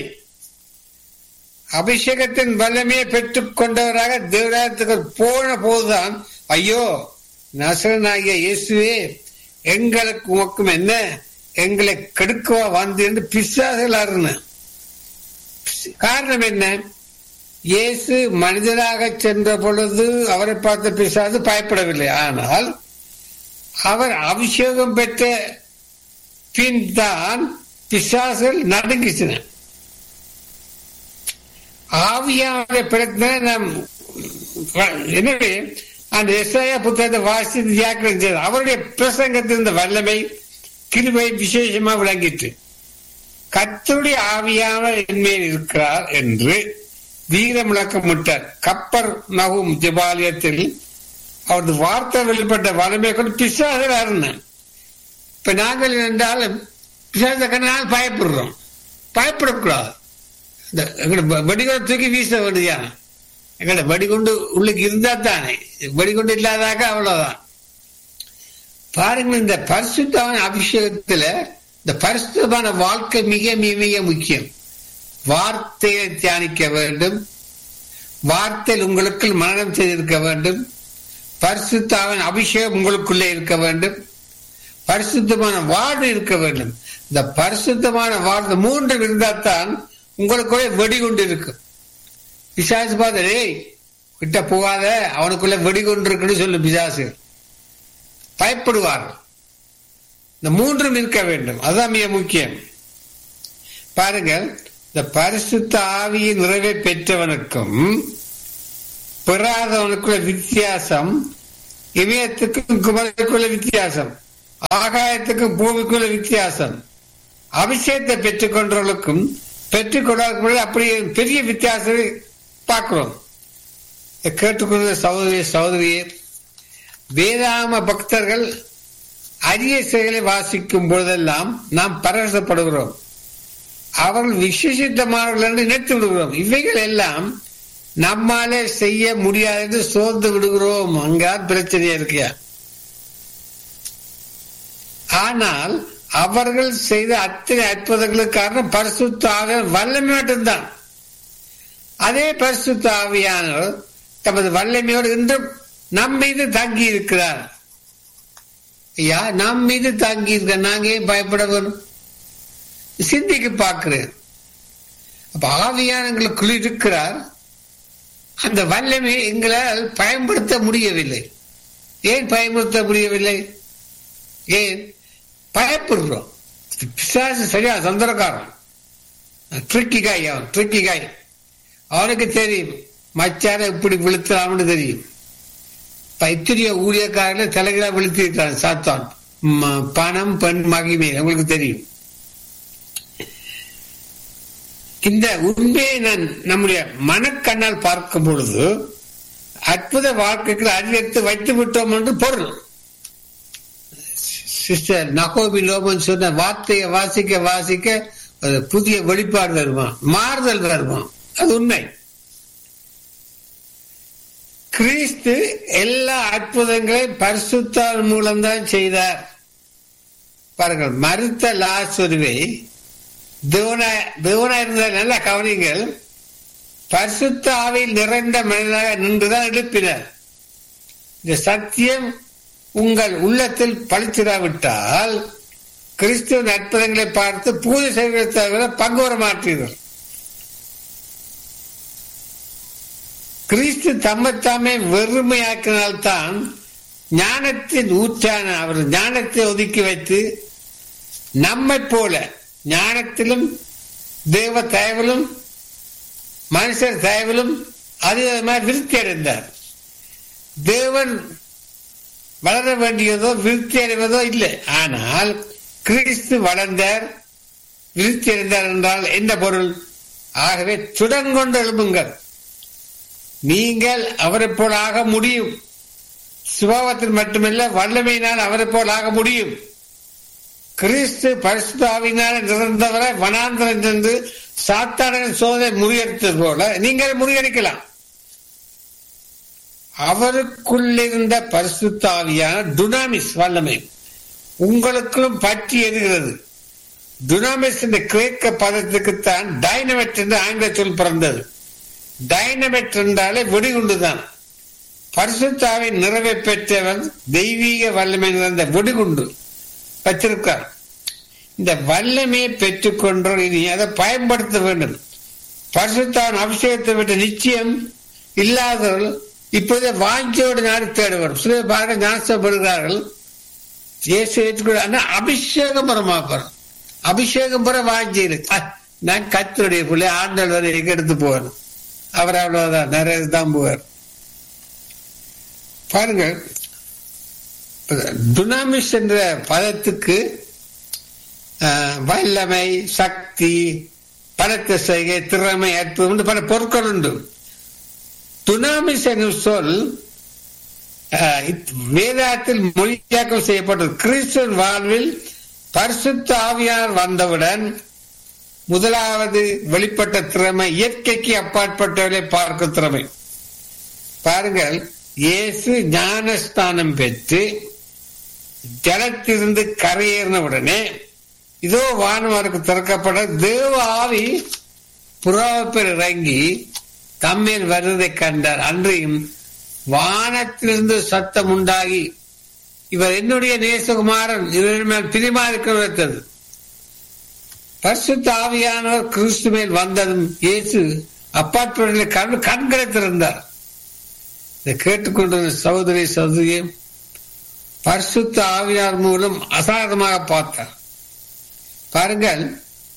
அபிஷேகத்தின் வல்லமையை பெற்றுக் கொண்டவராக தேவராயத்துக்கு போன போதுதான் ஐயோ நசரனாகிய இயேசுவே எங்களுக்கு உமக்கும் என்ன எங்களை கெடுக்கவா வந்து என்று பிசாசுகள் அருண காரணம் என்ன இயேசு மனிதராக சென்ற பொழுது அவரை பார்த்த பிசாசு பயப்படவில்லை ஆனால் அவர் அபிஷேகம் பெற்ற பின் தான் பிசாசுகள் நடுங்கிச்சின ஆவியான பிரச்சனை நாம் எனவே அந்த எஸ்ஐயா புத்தகத்தை வாசித்து தியாக்கிரம் செய்து அவருடைய பிரசங்கத்தில் இந்த வல்லமை கிருபை விசேஷமா விளங்கிட்டு கத்தருடைய ஆவியான என்மேல் இருக்கிறார் என்று வீர முழக்கமிட்டார் கப்பர் நகும் ஜபாலயத்தில் அவரது வார்த்தை வெளிப்பட்ட வலிமை கொண்டு பிசாசர் அருணன் இப்ப நாங்கள் என்றாலும் பிசாச கண்ணால் பயப்படுறோம் பயப்படக்கூடாது இந்த எங்களோட வெடிகுண்டை தூக்கி வீச வேண்டியா எங்களோட வெடிகுண்டு உள்ளுக்கு இருந்தா தானே வெடிகுண்டு இல்லாதாக்க அவ்வளவுதான் பாருங்க இந்த பரிசுத்தமான அபிஷேகத்துல இந்த பரிசுத்தமான வாழ்க்கை மிக மிக மிக முக்கியம் வார்த்தையை தியானிக்க வேண்டும் வார்த்தையில் உங்களுக்குள் மரணம் செய்திருக்க வேண்டும் பரிசுத்தாவின் அபிஷேகம் உங்களுக்குள்ளே இருக்க வேண்டும் பரிசுத்தமான வாழ்வு இருக்க வேண்டும் இந்த பரிசுத்தமான வாழ்வு மூன்று இருந்தால்தான் உங்களுக்குள்ளே வெடிகுண்டு இருக்கும் பிசாசு பார்த்து கிட்ட போகாத அவனுக்குள்ள வெடிகுண்டு இருக்குன்னு சொல்லு பிசாசு பயப்படுவார்கள் இந்த மூன்றும் இருக்க வேண்டும் அதுதான் மிக முக்கியம் பாருங்கள் இந்த பரிசுத்த ஆவியின் நிறைவை பெற்றவனுக்கும் பெறாதவனுக்குள்ள வித்தியாசம் இமயத்துக்கும் குமரத்துக்குள்ள வித்தியாசம் ஆகாயத்துக்கும் பூமிக்குள்ள வித்தியாசம் அபிஷேகத்தை பெற்றுக் கொண்டவர்களுக்கும் பெற்றுக் கொள்ளாத அப்படி பெரிய வித்தியாசத்தை பார்க்கிறோம் கேட்டுக்கொண்ட சகோதரி சகோதரியே வேதாம பக்தர்கள் அரிய செயலை வாசிக்கும் பொழுதெல்லாம் நாம் பரவசப்படுகிறோம் அவர்கள் விசேஷித்தமானவர்கள் என்று நினைத்து விடுகிறோம் இவைகள் எல்லாம் நம்மாலே செய்ய முடியாது என்று சோர்ந்து விடுகிறோம் அங்கான் பிரச்சனையா இருக்கியா ஆனால் அவர்கள் செய்த அத்தனை அற்புதங்களுக்கு காரணம் பரிசுத்த ஆவியான வல்லமை மட்டும்தான் அதே பரிசுத்த ஆவியானவர் தமது வல்லமையோடு இன்றும் நம் மீது தங்கி இருக்கிறார் ஐயா நம் மீது தங்கி இருக்க நாங்க ஏன் பயப்பட வேணும் சிந்திக்கு பார்க்கிறேன் அப்ப ஆவியானங்களுக்குள் இருக்கிறார் அந்த வல்லமை எங்களால் பயன்படுத்த முடியவில்லை ஏன் பயன்படுத்த முடியவில்லை ஏன் பயப்படுறோம் பிசாசு சரியா சந்திரக்காரன் ட்ரிக்கி காய் அவன் ட்ரிக்கி காய் அவனுக்கு தெரியும் மச்சார இப்படி விழுத்தலாம்னு தெரியும் பைத்திரிய ஊழியக்காரர்கள் தலைகளா விழுத்திருக்கிறான் சாத்தான் பணம் பெண் மகிமை உங்களுக்கு தெரியும் இந்த உண்மையை நான் நம்முடைய மனக்கண்ணால் பார்க்கும் பொழுது அற்புத வாழ்க்கைக்கு அதிகரித்து வைத்து விட்டோம் என்று பொருள் சிஸ்டர் நகோபி லோபன் சொன்ன வார்த்தையை வாசிக்க வாசிக்க அது புதிய வெளிப்பாடு வருமா மாறுதல் வருமா அது உண்மை கிறிஸ்து எல்லா அற்புதங்களையும் பரிசுத்தால் மூலம்தான் செய்தார் பாருங்கள் மறுத்த லாசுருவை தேவனா தேவனா இருந்த நல்ல கவனிங்கள் பரிசுத்த ஆவியில் நிறைந்த மனிதனாக நின்றுதான் எழுப்பினர் இந்த சத்தியம் உங்கள் உள்ளத்தில் பழிச்சிடாவிட்டால் கிறிஸ்துவின் அற்புதங்களை பார்த்து பூஜை செய்வதை தவிர பங்கு வர மாட்டீர்கள் கிறிஸ்து தம்மைத்தாமே வெறுமையாக்கினால்தான் ஞானத்தின் ஊற்றான அவர் ஞானத்தை ஒதுக்கி வைத்து நம்மை போல ஞானத்திலும் தேவ தயவிலும் மனுஷர் தயவிலும் அதிகமாக விருத்தி அடைந்தார் தேவன் வளர வேண்டியதோ விருத்தி அடைவதோ இல்லை ஆனால் கிறிஸ்து வளர்ந்தார் விருத்தி அடைந்தார் என்றால் என்ன பொருள் ஆகவே சுடங்கொண்டு எழுப்புங்கள் நீங்கள் அவரை போல் ஆக முடியும் சுபாவத்தில் மட்டுமல்ல வல்லமையினால் அவரை போல் ஆக முடியும் கிறிஸ்து பரிசுத்தாவினால் நிறந்தவரை வனாந்தரம் சென்று சாத்தான சோதனை முறியடித்தது போல நீங்கள் முறியடிக்கலாம் அவருக்குள்ளிருந்த பரிசுத்தாவியான டுனாமிஸ் வல்லமை உங்களுக்கும் பற்றி எதுகிறது டுனாமிஸ் என்ற கிரேக்க பதத்துக்குத்தான் டைனமெட் என்று ஆங்கில சொல் பிறந்தது டைனமெட் என்றாலே வெடிகுண்டுதான் பரிசுத்தாவை நிறைவை பெற்றவன் தெய்வீக வல்லமை நிறைந்த வெடிகுண்டு வச்சிருக்கார் இந்த வல்லமையை பெற்றுக்கொண்டோம் இனி அதை பயன்படுத்த வேண்டும் பரிசுத்தான் அபிஷேகத்தை விட்ட நிச்சயம் இல்லாதவர்கள் இப்போதே வாஞ்சியோடு நாடு தேடுவார் சில பாருங்க ஞானப்படுகிறார்கள் இயேசு ஏற்றுக்கொள்ள அபிஷேகம் பெறமாப்பார் அபிஷேகம் பெற வாஞ்சி இருக்கு நான் கத்தருடைய பிள்ளை ஆண்டல் வரை எங்க எடுத்து போவார் அவர் அவ்வளவுதான் நிறைய தான் போவார் பாருங்க துனாமிஸ் என்ற பதத்துக்கு வல்லமை சக்தி பணத்தை செய்கை திறமை அற்புதம் பல பொருட்கள் உண்டு துனாமிஸ் என்னும் சொல் வேதாத்தில் மொழியாக்கம் செய்யப்பட்டது கிறிஸ்துவன் வாழ்வில் பரிசுத்த ஆவியார் வந்தவுடன் முதலாவது வெளிப்பட்ட திறமை இயற்கைக்கு அப்பாற்பட்டவர்களை பார்க்கும் திறமை பாருங்கள் இயேசு ஞானஸ்தானம் பெற்று ஜலத்திலிருந்து கரையேறின உடனே இதோ வானவருக்கு திறக்கப்பட தேவ ஆவி புறாவப்பெர் இறங்கி தம்மேல் வருவதை கண்டார் அன்றையும் வானத்திலிருந்து சத்தம் உண்டாகி இவர் என்னுடைய நேசகுமாரன் இவர் மேல் பிரிமா இருக்கிறது பரிசுத்த ஆவியானவர் கிறிஸ்து மேல் வந்ததும் இயேசு அப்பாற்பட்ட கண் கண்களை திறந்தார் இதை கேட்டுக்கொண்டிருந்த சகோதரி சகோதரியை பரிசுத்த ஆவியார் மூலம் அசாதமாக பார்த்தார் பாருங்கள்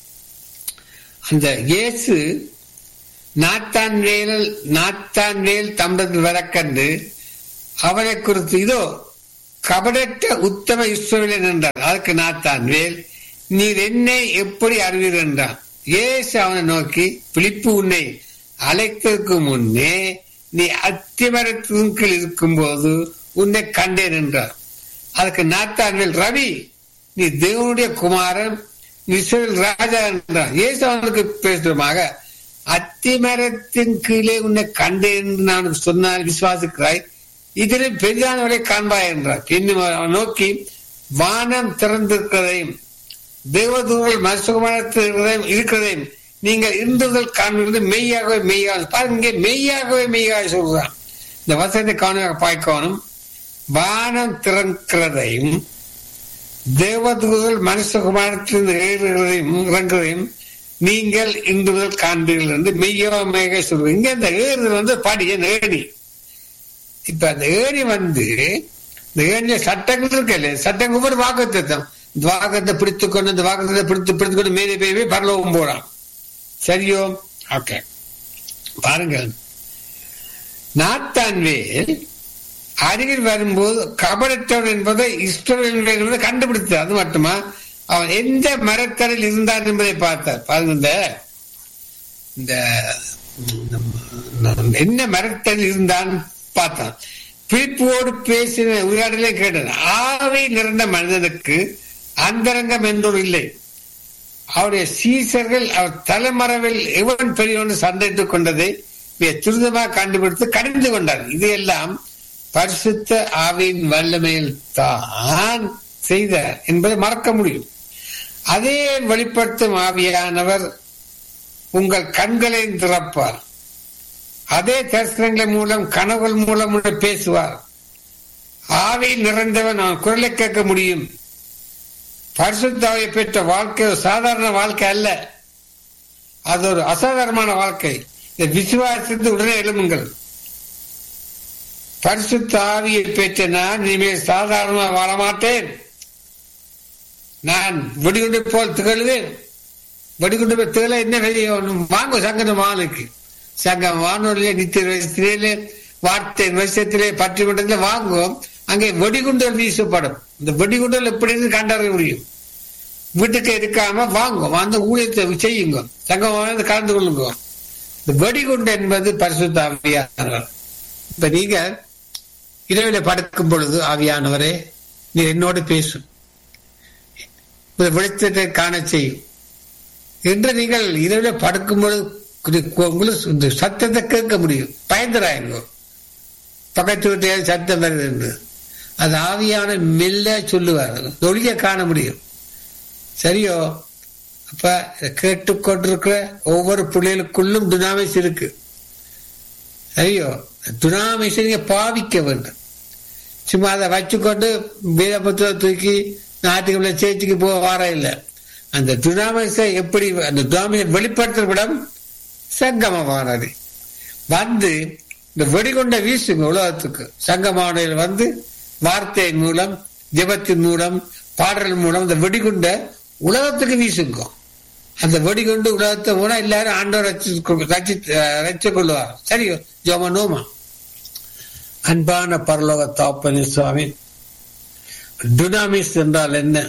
அந்த இயேசு நாத்தான் வேல் நாத்தான் வேல் தம்பதில் வரக்கண்டு அவரை குறித்து இதோ கபடற்ற உத்தம இஸ்ரவேலன் என்றார் அதுக்கு நாத்தான் வேல் நீர் என்னை எப்படி அறிவீர் என்றான் ஏசு அவனை நோக்கி பிலிப்பு உன்னை அழைத்ததற்கு முன்னே நீ அத்திமரத்தின் கீழ் இருக்கும் போது உன்னை கண்டேன் என்றார் அதுக்கு நாத்தான்வேல் ரவி நீ தேவனுடைய குமாரன் இஸ்ரேல் ராஜா என்றார் ஏசு அவனுக்கு பேசுறமாக அத்திமரத்தின் கீழே உன்னை கண்டேன் என்று நான் சொன்னால் விசுவாசிக்கிறாய் இதில் பெரியானவரை காண்பாய் என்றார் இன்னும் அவன் நோக்கி வானம் திறந்திருக்கிறதையும் தேவதூர்கள் மருசுகமானத்தையும் இருக்கிறதையும் நீங்கள் இருந்ததில் காண்பது மெய்யாகவே மெய்யாக பாருங்க மெய்யாகவே மெய்யாக சொல்றான் இந்த வசனத்தை கவனமாக பாய்க்கணும் வானம் திறக்கிறதையும் தேவதூர்கள் மனுஷகுமாரத்திலிருந்து ஏறுகிறதையும் இறங்குறதையும் நீங்கள் இன்று முதல் காண்பீர்கள் என்று மெய்யோ மேக சொல்றோம் இங்க இந்த ஏறுதல் வந்து படிய ஏணி இப்ப அந்த ஏணி வந்து இந்த ஏணிய சட்டங்கள் இருக்கல சட்டங்கள் ஒரு வாக்குத்தம் இந்த வாக்கத்தை பிடித்து கொண்டு இந்த வாக்கத்தை பிடித்து பிடித்து கொண்டு மேலே போய் பரலோகம் போறான் சரியோ ஓகே பாருங்கள் நாத்தான்வேல் அருகில் வரும்போது கபடத்தவன் என்பதை இஸ்ரவேல் கண்டுபிடித்தார் அது மட்டுமா அவன் எந்த மரத்தரில் இருந்தான் என்பதை பார்த்தார் பாருங்க இந்த இந்த ம், என்ன மிரட்டல் இருந்தான் பார்த்தான் பிரிப்போடு பேசின உரையாடலே கேட்டேன் ஆவி நிறைந்த மனிதனுக்கு அந்தரங்கம் என்றொரு இல்லை அவருடைய சீசர்கள் அவர் தலைமறைவில் எவன் பெரியவன் சண்டையிட்டுக் கொண்டதை மிக துரிதமாக கண்டுபிடித்து கடிந்து கொண்டார் இதையெல்லாம் பரிசுத்த ஆவியின் வல்லமையில் தான் செய்தார் என்பதை மறக்க முடியும் அதே வெளிப்படுத்தும் ஆவியானவர் உங்கள் கண்களை திறப்பார் அதே தரிசனங்கள் மூலம் கனவுகள் மூலம் உன்னை பேசுவார் ஆவி நிறைந்தவன் அவன் குரலை கேட்க முடியும் பரிசுத்தாவை பெற்ற வாழ்க்கை ஒரு சாதாரண வாழ்க்கை அல்ல அது ஒரு அசாதாரணமான வாழ்க்கை இந்த விசுவாசத்து உடனே எழுமுங்கள் பரிசுத்த ஆவியை பெற்ற நான் இனிமேல் சாதாரணமாக வாழ மாட்டேன் நான் வெடிகுண்டு போல் திகழ்வேன் வெடிகுண்டு போய் திகழ என்ன வெளியே வாங்க சங்கன வானுக்கு சங்கம் வானொலியே நித்திய வயசிலே வார்த்தை வருஷத்திலே பற்றி கொண்டதுல வாங்குவோம் அங்கே வெடிகுண்டுகள் வீசப்படும் இந்த வெடிகுண்டுகள் எப்படி கண்டறிய முடியும் வீட்டுக்கு இருக்காம வாங்கும் அந்த ஊழியத்தை செய்யுங்க சங்கம் கலந்து கொள்ளுங்க இந்த வெடிகுண்டு என்பது பரிசுத்த ஆவியானவர் இப்ப நீங்க இரவில படுக்கும் பொழுது ஆவியானவரே நீ என்னோடு பேசும் இந்த வெளிச்சத்தை காண செய்யும் என்று நீங்கள் இரவில படுக்கும் பொழுது உங்களுக்கு இந்த சத்தத்தை கேட்க முடியும் பயந்துராயங்க பக்கத்து வீட்டு சத்தம் வருது என்று அது ஆவியான மெல்ல சொல்லுவார் ஒளிய காண முடியும் சரியோ அப்ப கேட்டுக்கொண்டிருக்கிற ஒவ்வொரு பிள்ளைகளுக்குள்ளும் துனாமிஸ் இருக்கு சரியோ துனாமிஸ் நீங்க பாவிக்க வேண்டும் சும்மா அதை வச்சுக்கொண்டு வேத புத்தகம் தூக்கி நாட்டுக்குள்ள சேர்த்துக்கு போக வர இல்லை அந்த துனாமிஸை எப்படி அந்த துனாமிஸை வெளிப்படுத்துற விடம் சங்கமமானது வந்து இந்த வெடிகொண்ட வீசுங்க உலகத்துக்கு சங்கமானதில் வந்து வார்த்தையின் மூலம் ஜபத்தின் மூலம் பாடல் மூலம் இந்த வெடிகுண்ட உலகத்துக்கு வீசுங்க அந்த வெடிகுண்டு உலகத்தை போனா எல்லாரும் ஆண்டவர் ரச்சு கொள்வார் சரியோ ஜோம நோமா அன்பான பரலோக தாப்பனி சுவாமி டுனாமிஸ் என்றால் என்ன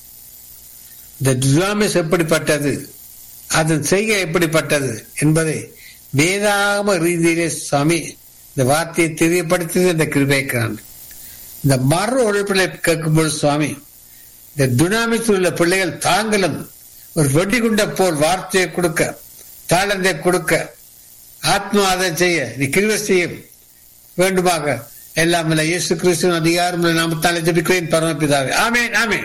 இந்த டுனாமிஸ் எப்படிப்பட்டது அதன் செய்கை எப்படிப்பட்டது என்பதை வேதாகம ரீதியிலே சுவாமி இந்த வார்த்தையை தெரியப்படுத்தியது இந்த கிருபைக்கான் இந்த மறு உழைப்பிலை கேட்கும்போது சுவாமி இந்த துனாமித்தில் உள்ள பிள்ளைகள் தாங்களும் ஒரு வெடிகுண்ட போல் வார்த்தையை கொடுக்க தாளந்தை கொடுக்க ஆத்மாதம் செய்ய நீ கிருவ செய்ய வேண்டுமாக எல்லாம் இயேசு கிறிஸ்துவின் அதிகாரம் நாமத்தாலே ஜபிக்கிறேன் பரமபிதாவே ஆமேன் ஆமேன்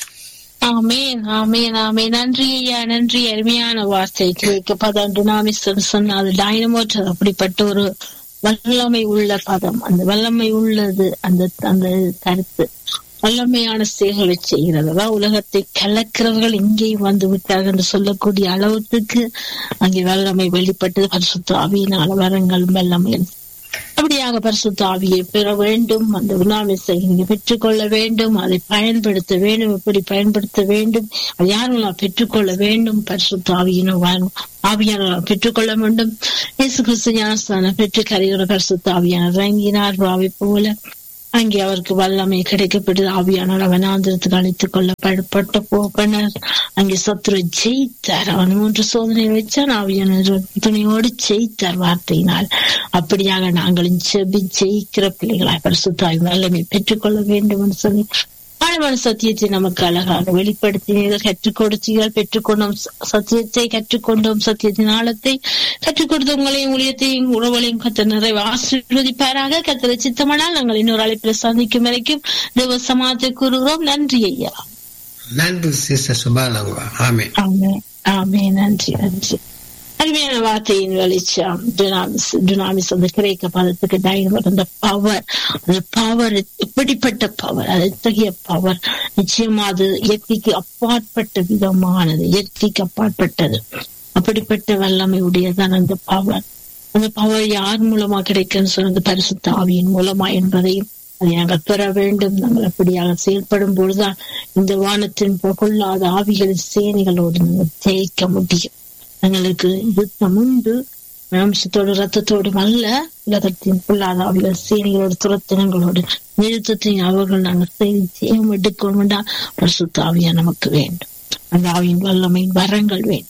ஆமேன் ஆமேன் ஆமேன் நன்றி ஐயா நன்றி அருமையான வார்த்தை கேட்க பதம் டுனாமிஸ் சொன்ன அது டைனமோட் அப்படிப்பட்ட ஒரு வல்லமை உள்ள பதம் அந்த வல்லமை உள்ளது அந்த அந்த கருத்து வல்லமையான செயல்களை செய்கிறது அதாவது உலகத்தை கலக்கிறவர்கள் இங்கேயும் வந்து விட்டார்கள் என்று சொல்லக்கூடிய அளவுக்கு அங்கே வல்லமை வெளிப்பட்டது பரிசுத்த ஆவியினால வரங்கள் வல்லமை அப்படியாக பரிசுத்த ஆவியை பெற வேண்டும் அந்த உணாமிசை நீங்க பெற்றுக்கொள்ள வேண்டும் அதை பயன்படுத்த வேண்டும் எப்படி பயன்படுத்த வேண்டும் அது யாரும் பெற்றுக்கொள்ள வேண்டும் பரிசுத்த ஆவியினும் ஆவியான பெற்றுக்கொள்ள வேண்டும் இயேசு கிறிஸ்து ஞானஸ்தானம் பெற்று கரையோர பரிசுத்த ஆவியான இறங்கினார் ஆவி போல அங்கே அவருக்கு வல்லமை கிடைக்கப்பட்டது ஆவியானால் அவனாந்திரத்துக்கு அழைத்துக் கொள்ளப்பட்ட போப்பனர் அங்கே சத்துரு ஜெயித்தார் அவன் மூன்று சோதனை வச்சான் ஆவியான துணையோடு ஜெயித்தார் வார்த்தையினால் அப்படியாக நாங்களும் செபி ஜெயிக்கிற பிள்ளைகளாய் பரிசுத்தாய் வல்லமை பெற்றுக்கொள்ள வேண்டும் என்று சொல்லி ஆழமான சத்தியத்தை நமக்கு அழகாக வெளிப்படுத்தினீர்கள் கற்றுக் கொடுத்தீர்கள் பெற்றுக்கொண்டோம் சத்தியத்தை கற்றுக்கொண்டோம் சத்தியத்தின் ஆழத்தை கற்றுக் கொடுத்த உங்களையும் ஊழியத்தையும் உறவுகளையும் கத்த நிறைவு ஆசீர்வதிப்பாராக கத்தரை சித்தமானால் நாங்கள் இன்னொரு அழைப்பில் சந்திக்கும் வரைக்கும் தேவ சமாதத்தை கூறுகிறோம் நன்றி ஐயா நன்றி சிஸ்டர் சுபாலங்கா ஆமே ஆமே ஆமே நன்றி நன்றி அருமையான வார்த்தையின் வெளிச்சம் டுனாமிஸ் டுனாமிஸ் அந்த கிரேக்க பதத்துக்கு டைனமர் அந்த பவர் அந்த பவர் எப்படிப்பட்ட பவர் அது எத்தகைய பவர் நிச்சயமா அது இயற்கைக்கு அப்பாற்பட்ட விதமானது இயற்கைக்கு அப்பாற்பட்டது அப்படிப்பட்ட வல்லமை உடையதான் அந்த பவர் அந்த பவர் யார் மூலமா கிடைக்குன்னு சொன்னது பரிசுத்த ஆவியின் மூலமா என்பதையும் அதை நாங்கள் பெற வேண்டும் நாங்கள் அப்படியாக செயல்படும் பொழுதுதான் இந்த வானத்தின் கொள்ளாத ஆவிகளின் சேனைகளோடு நாங்கள் ஜெயிக்க முடியும் எங்களுக்கு யுத்தம் உண்டு வம்சத்தோடு ரத்தத்தோடும் அல்ல உலகத்தின் பொல்லாத ஆவிகள் சேனைகளோடு துரத்தினங்களோடு நிறுத்தத்தின் அவர்கள் நாங்கள் செய்து ஜெயம் எடுக்கணும் பரிசுத்த ஆவியா நமக்கு வேண்டும் அந்த ஆவியின் வல்லமையின் வரங்கள் வேண்டும்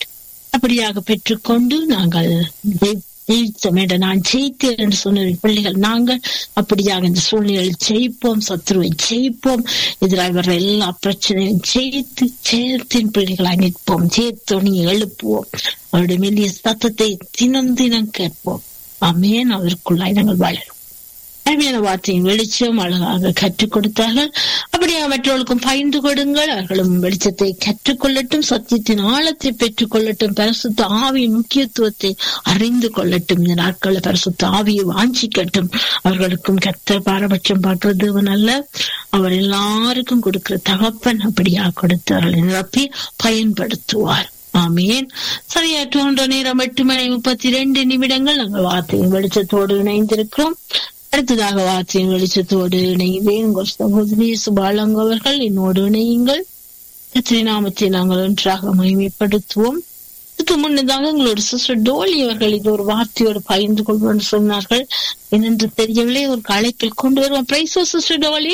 அப்படியாக பெற்றுக்கொண்டு நாங்கள் ஜெய்- ஜெயித்தோம் என்ற நான் ஜெயித்தேன் என்று சொன்ன பிள்ளைகள் நாங்கள் அப்படியாக இந்த சூழ்நிலையில் ஜெயிப்போம் சத்துருவை ஜெயிப்போம் எதிராக வர்ற எல்லா பிரச்சனையும் ஜெயித்து ஜெயத்தின் பிள்ளைகளாய் நிற்போம் ஜெயத்தோணி எழுப்புவோம் அவருடைய மெல்லிய சத்தத்தை தினம் தினம் கேட்போம் அமேன் அதற்குள்ளாய் நாங்கள் வளரும் அருமையான வார்த்தையின் வெளிச்சம் அழகாக கற்றுக் கொடுத்தார்கள் அப்படியே மற்றவர்களுக்கும் பகிர்ந்து கொடுங்கள் அவர்களும் வெளிச்சத்தை கற்றுக்கொள்ளட்டும் சத்தியத்தின் ஆழத்தை பெற்றுக் கொள்ளட்டும் பரிசுத்த ஆவியின் முக்கியத்துவத்தை அறிந்து கொள்ளட்டும் இந்த நாட்களில் பரிசுத்த ஆவியை வாஞ்சிக்கட்டும் அவர்களுக்கும் கத்த பாரபட்சம் பார்க்கிற தேவன் அல்ல அவர் எல்லாருக்கும் கொடுக்கிற தகப்பன் அப்படியா கொடுத்து அவர்களை நிரப்பி பயன்படுத்துவார் ஆமீன் சரியா தோன்ற நேரம் எட்டு மணி முப்பத்தி ரெண்டு நிமிடங்கள் நாங்கள் வார்த்தையின் வெளிச்சத்தோடு இணைந்திருக்கிறோம் அடுத்ததாக வார்த்தையின் வெளிச்சத்தோடு இணைந்தேன் உங்கள் சகோதரி சுபாலங்க அவர்கள் என்னோடு இணையுங்கள் கத்திரி நாமத்தை நாங்கள் ஒன்றாக மகிமைப்படுத்துவோம் இதுக்கு முன்னதாக எங்களோட சிஸ்டர் டோலி அவர்கள் இது ஒரு வார்த்தையோடு பகிர்ந்து கொள்வோம் சொன்னார்கள் என்னென்று தெரியவில்லை ஒரு அழைப்பில் கொண்டு வருவோம் பிரைஸோ சிஸ்டர் டோலி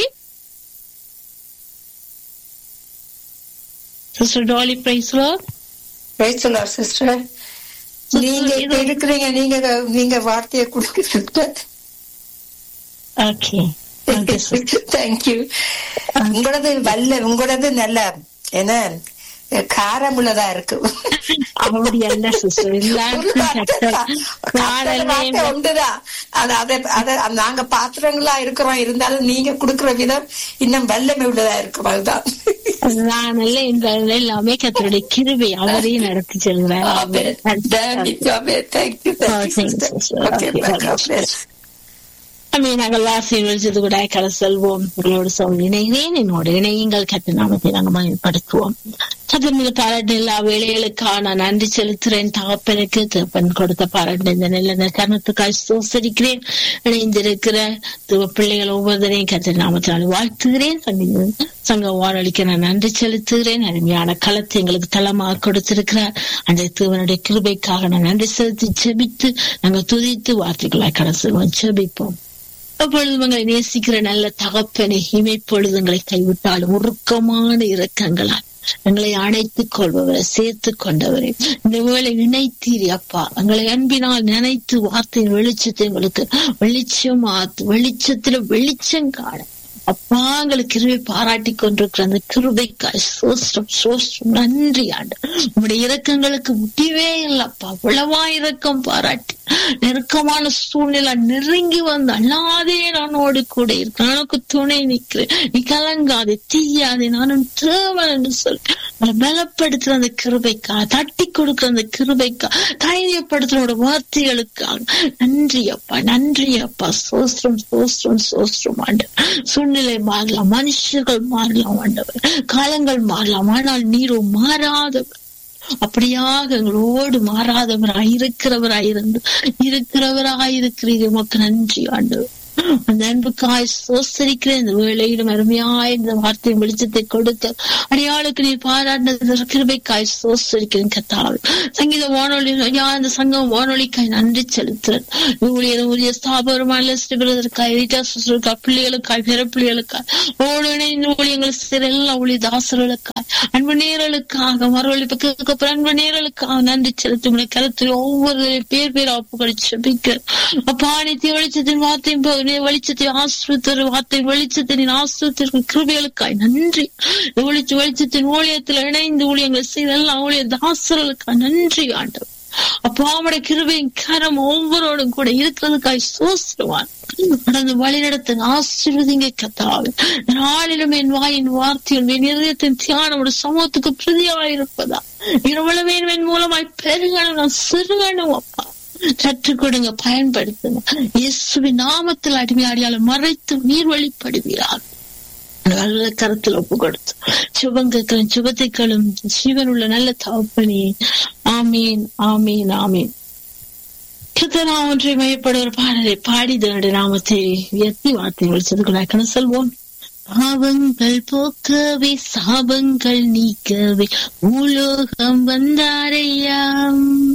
சிஸ்டர் டோலி பிரைஸ்லோ பேசலாம் சிஸ்டர் நீங்க இப்ப இருக்கிறீங்க நீங்க நீங்க வார்த்தையை கொடுக்குறீங்க ஓகே ஓகே சிஸ்டர் தேங்க்யூ உங்களது வல்ல உங்களது நல்ல என்ன காரம் உள்ளதா இருக்கு அப்படி அல்ல சிஸ்டர் எல்லாருக்கும் கத்தர் காலையிலே உண்டுதான் அது அதை அதை நாங்க பாத்திரங்களா இருக்கிறோம் இருந்தாலும் நீங்க கொடுக்கிற விதம் இன்னும் வல்லமை உள்ளதா இருக்கும் அதுதான் நான் அல்ல இந்த எல்லாமே கத்தருடைய கிருபை அவரையும் நடத்தி செல்கிறார் அமே நாங்கள் வாசியின் வெளிச்சது கூட கல செல்வோம் உங்களோடு சொல் இணைகிறேன் என்னோட இணையுங்கள் கத்த நாமத்தை நாங்கள் மயப்படுத்துவோம் சத்தமிக பாராட்டு எல்லா வேலைகளுக்காக நான் நன்றி செலுத்துறேன் தகப்பனுக்கு தகப்பன் கொடுத்த பாராட்டு இந்த நல்ல கருணத்துக்காக சோசரிக்கிறேன் இணைந்திருக்கிற துவ பிள்ளைகள் ஒவ்வொருத்தரையும் கத்த நாமத்தினால் வாழ்த்துகிறேன் சங்க வானொலிக்கு நான் நன்றி செலுத்துகிறேன் அருமையான களத்தை எங்களுக்கு தளமாக கொடுத்திருக்கிறார் அந்த தேவனுடைய கிருபைக்காக நான் நன்றி செலுத்தி செபித்து நாங்கள் துதித்து வார்த்தைகளாய் கடசுவோம் செபிப்போம் அப்பொழுது உங்களை நேசிக்கிற நல்ல தகப்பனை இமைப்பொழுதுங்களை கைவிட்டாலும் உருக்கமான இரக்கங்களால் எங்களை அணைத்துக் கொள்பவரை சேர்த்து கொண்டவரை இந்த வேளை இணைத்தீரி அப்பா எங்களை அன்பினால் நினைத்து வார்த்தையின் வெளிச்சத்தை உங்களுக்கு வெளிச்சம் வெளிச்சத்துல வெளிச்சம் காண அப்பா எங்களுக்கு கிருவை பாராட்டி கொண்டிருக்கிற அந்த கிருபைக்காய் சோஸ்டம் சோஸ்டம் நன்றி ஆண்டு உங்களுடைய இறக்கங்களுக்கு முடிவே இல்லப்பா உளவா இறக்கம் பாராட்டி நெருக்கமான சூழ்நிலை நெருங்கி வந்து அல்லாதே நானோடு கூட இருக்கேன் எனக்கு துணை நிற்கிறேன் நீ கலங்காதே தீயாதே நானும் தேவன் என்று சொல்லி உங்களை பலப்படுத்துற அந்த கிருபைக்கா தட்டி கொடுக்கிற அந்த கிருபைக்கா தைரியப்படுத்துற வார்த்தைகளுக்காக நன்றி அப்பா நன்றி அப்பா சோஸ்திரம் சோஸ்திரம் சோஸ்திரம் ஆண்டு சூழ்நிலை மாறலாம் மனுஷர்கள் மாறலாம் ஆண்டவர் காலங்கள் மாறலாம் ஆனால் நீரோ மாறாதவர் அப்படியாக எங்களோடு மாறாதவராய் இருக்கிறவராயிருந்து இருக்கிறவராயிருக்கிறீர் உமக்கு நன்றி ஆண்டவர் அந்த அன்புக்காய் சோசரிக்கிற இந்த வேளையிலும் அருமையாய் இந்த வார்த்தை வெளிச்சத்தை கொடுத்த அடையாளுக்கு நீ பாராட்டின கிருபைக்காய் சோசரிக்கிறேன் கத்தாள் சங்கீத வானொலி ஐயா இந்த சங்கம் வானொலிக்காய் நன்றி செலுத்துறேன் ஊழியர் ஊழிய ஸ்தாபகமான பிரதற்காய் ரீட்டா சுசருக்காய் பிள்ளைகளுக்காய் பிற பிள்ளைகளுக்காய் ஓடு இணைந்த ஊழியங்கள் சிற எல்லா ஊழிய தாசர்களுக்காய் அன்பு நேரலுக்காக மறுவழி பக்கம் அன்பு நேரலுக்காக நன்றி செலுத்தும் உங்களை கருத்தில் ஒவ்வொரு பேர் பேர் ஒப்புகளை செபிக்க அப்பா நித்திய வெளிச்சத்தின் வார்த்தையும் வெளிச்சத்தை ஆசிரியர் வார்த்தை வெளிச்சத்தின் ஆசிரியத்திற்கு கிருபிகளுக்காய் நன்றி வெளிச்ச வெளிச்சத்தின் ஊழியத்தில் இணைந்து ஊழியங்கள் செய்த எல்லா ஊழிய தாசர்களுக்காய் நன்றி ஆண்டவர் அப்பா அவருடைய கிருபையின் கரம் ஒவ்வொருவரும் கூட இருக்கிறதுக்காய் சோசிடுவான் நடந்து வழி நடத்த ஆசீர்வதிங்க கத்தாவு நாளிலும் என் வாயின் வார்த்தைகள் என் இதயத்தின் தியானம் ஒரு சமூகத்துக்கு பிரதியாயிருப்பதா இரவளவே என் மூலமாய் பெருகணும் நான் சிறுகணும் அப்பா கற்றுக் கொடுங்க பயன்படுத்துங்க இயேசுவின் நாமத்தில் அடிமையாடியால மறைத்து நீர் வழிபடுவீரார் நல்ல கருத்தில் ஒப்பு கொடுத்து சுபங்களும் சுபத்தைக்களும் ஜீவன் உள்ள நல்ல தவப்பனி ஆமீன் ஆமீன் ஆமீன் கிருத்தனா ஒன்றை மையப்படுகிற பாடலை பாடி தன்னுடைய நாமத்தை உயர்த்தி வார்த்தை வெளிச்சதுக்குள்ளாக்கணும் செல்வோம் பாவங்கள் போக்கவே சாபங்கள் நீக்கவே உலோகம் வந்தாரையா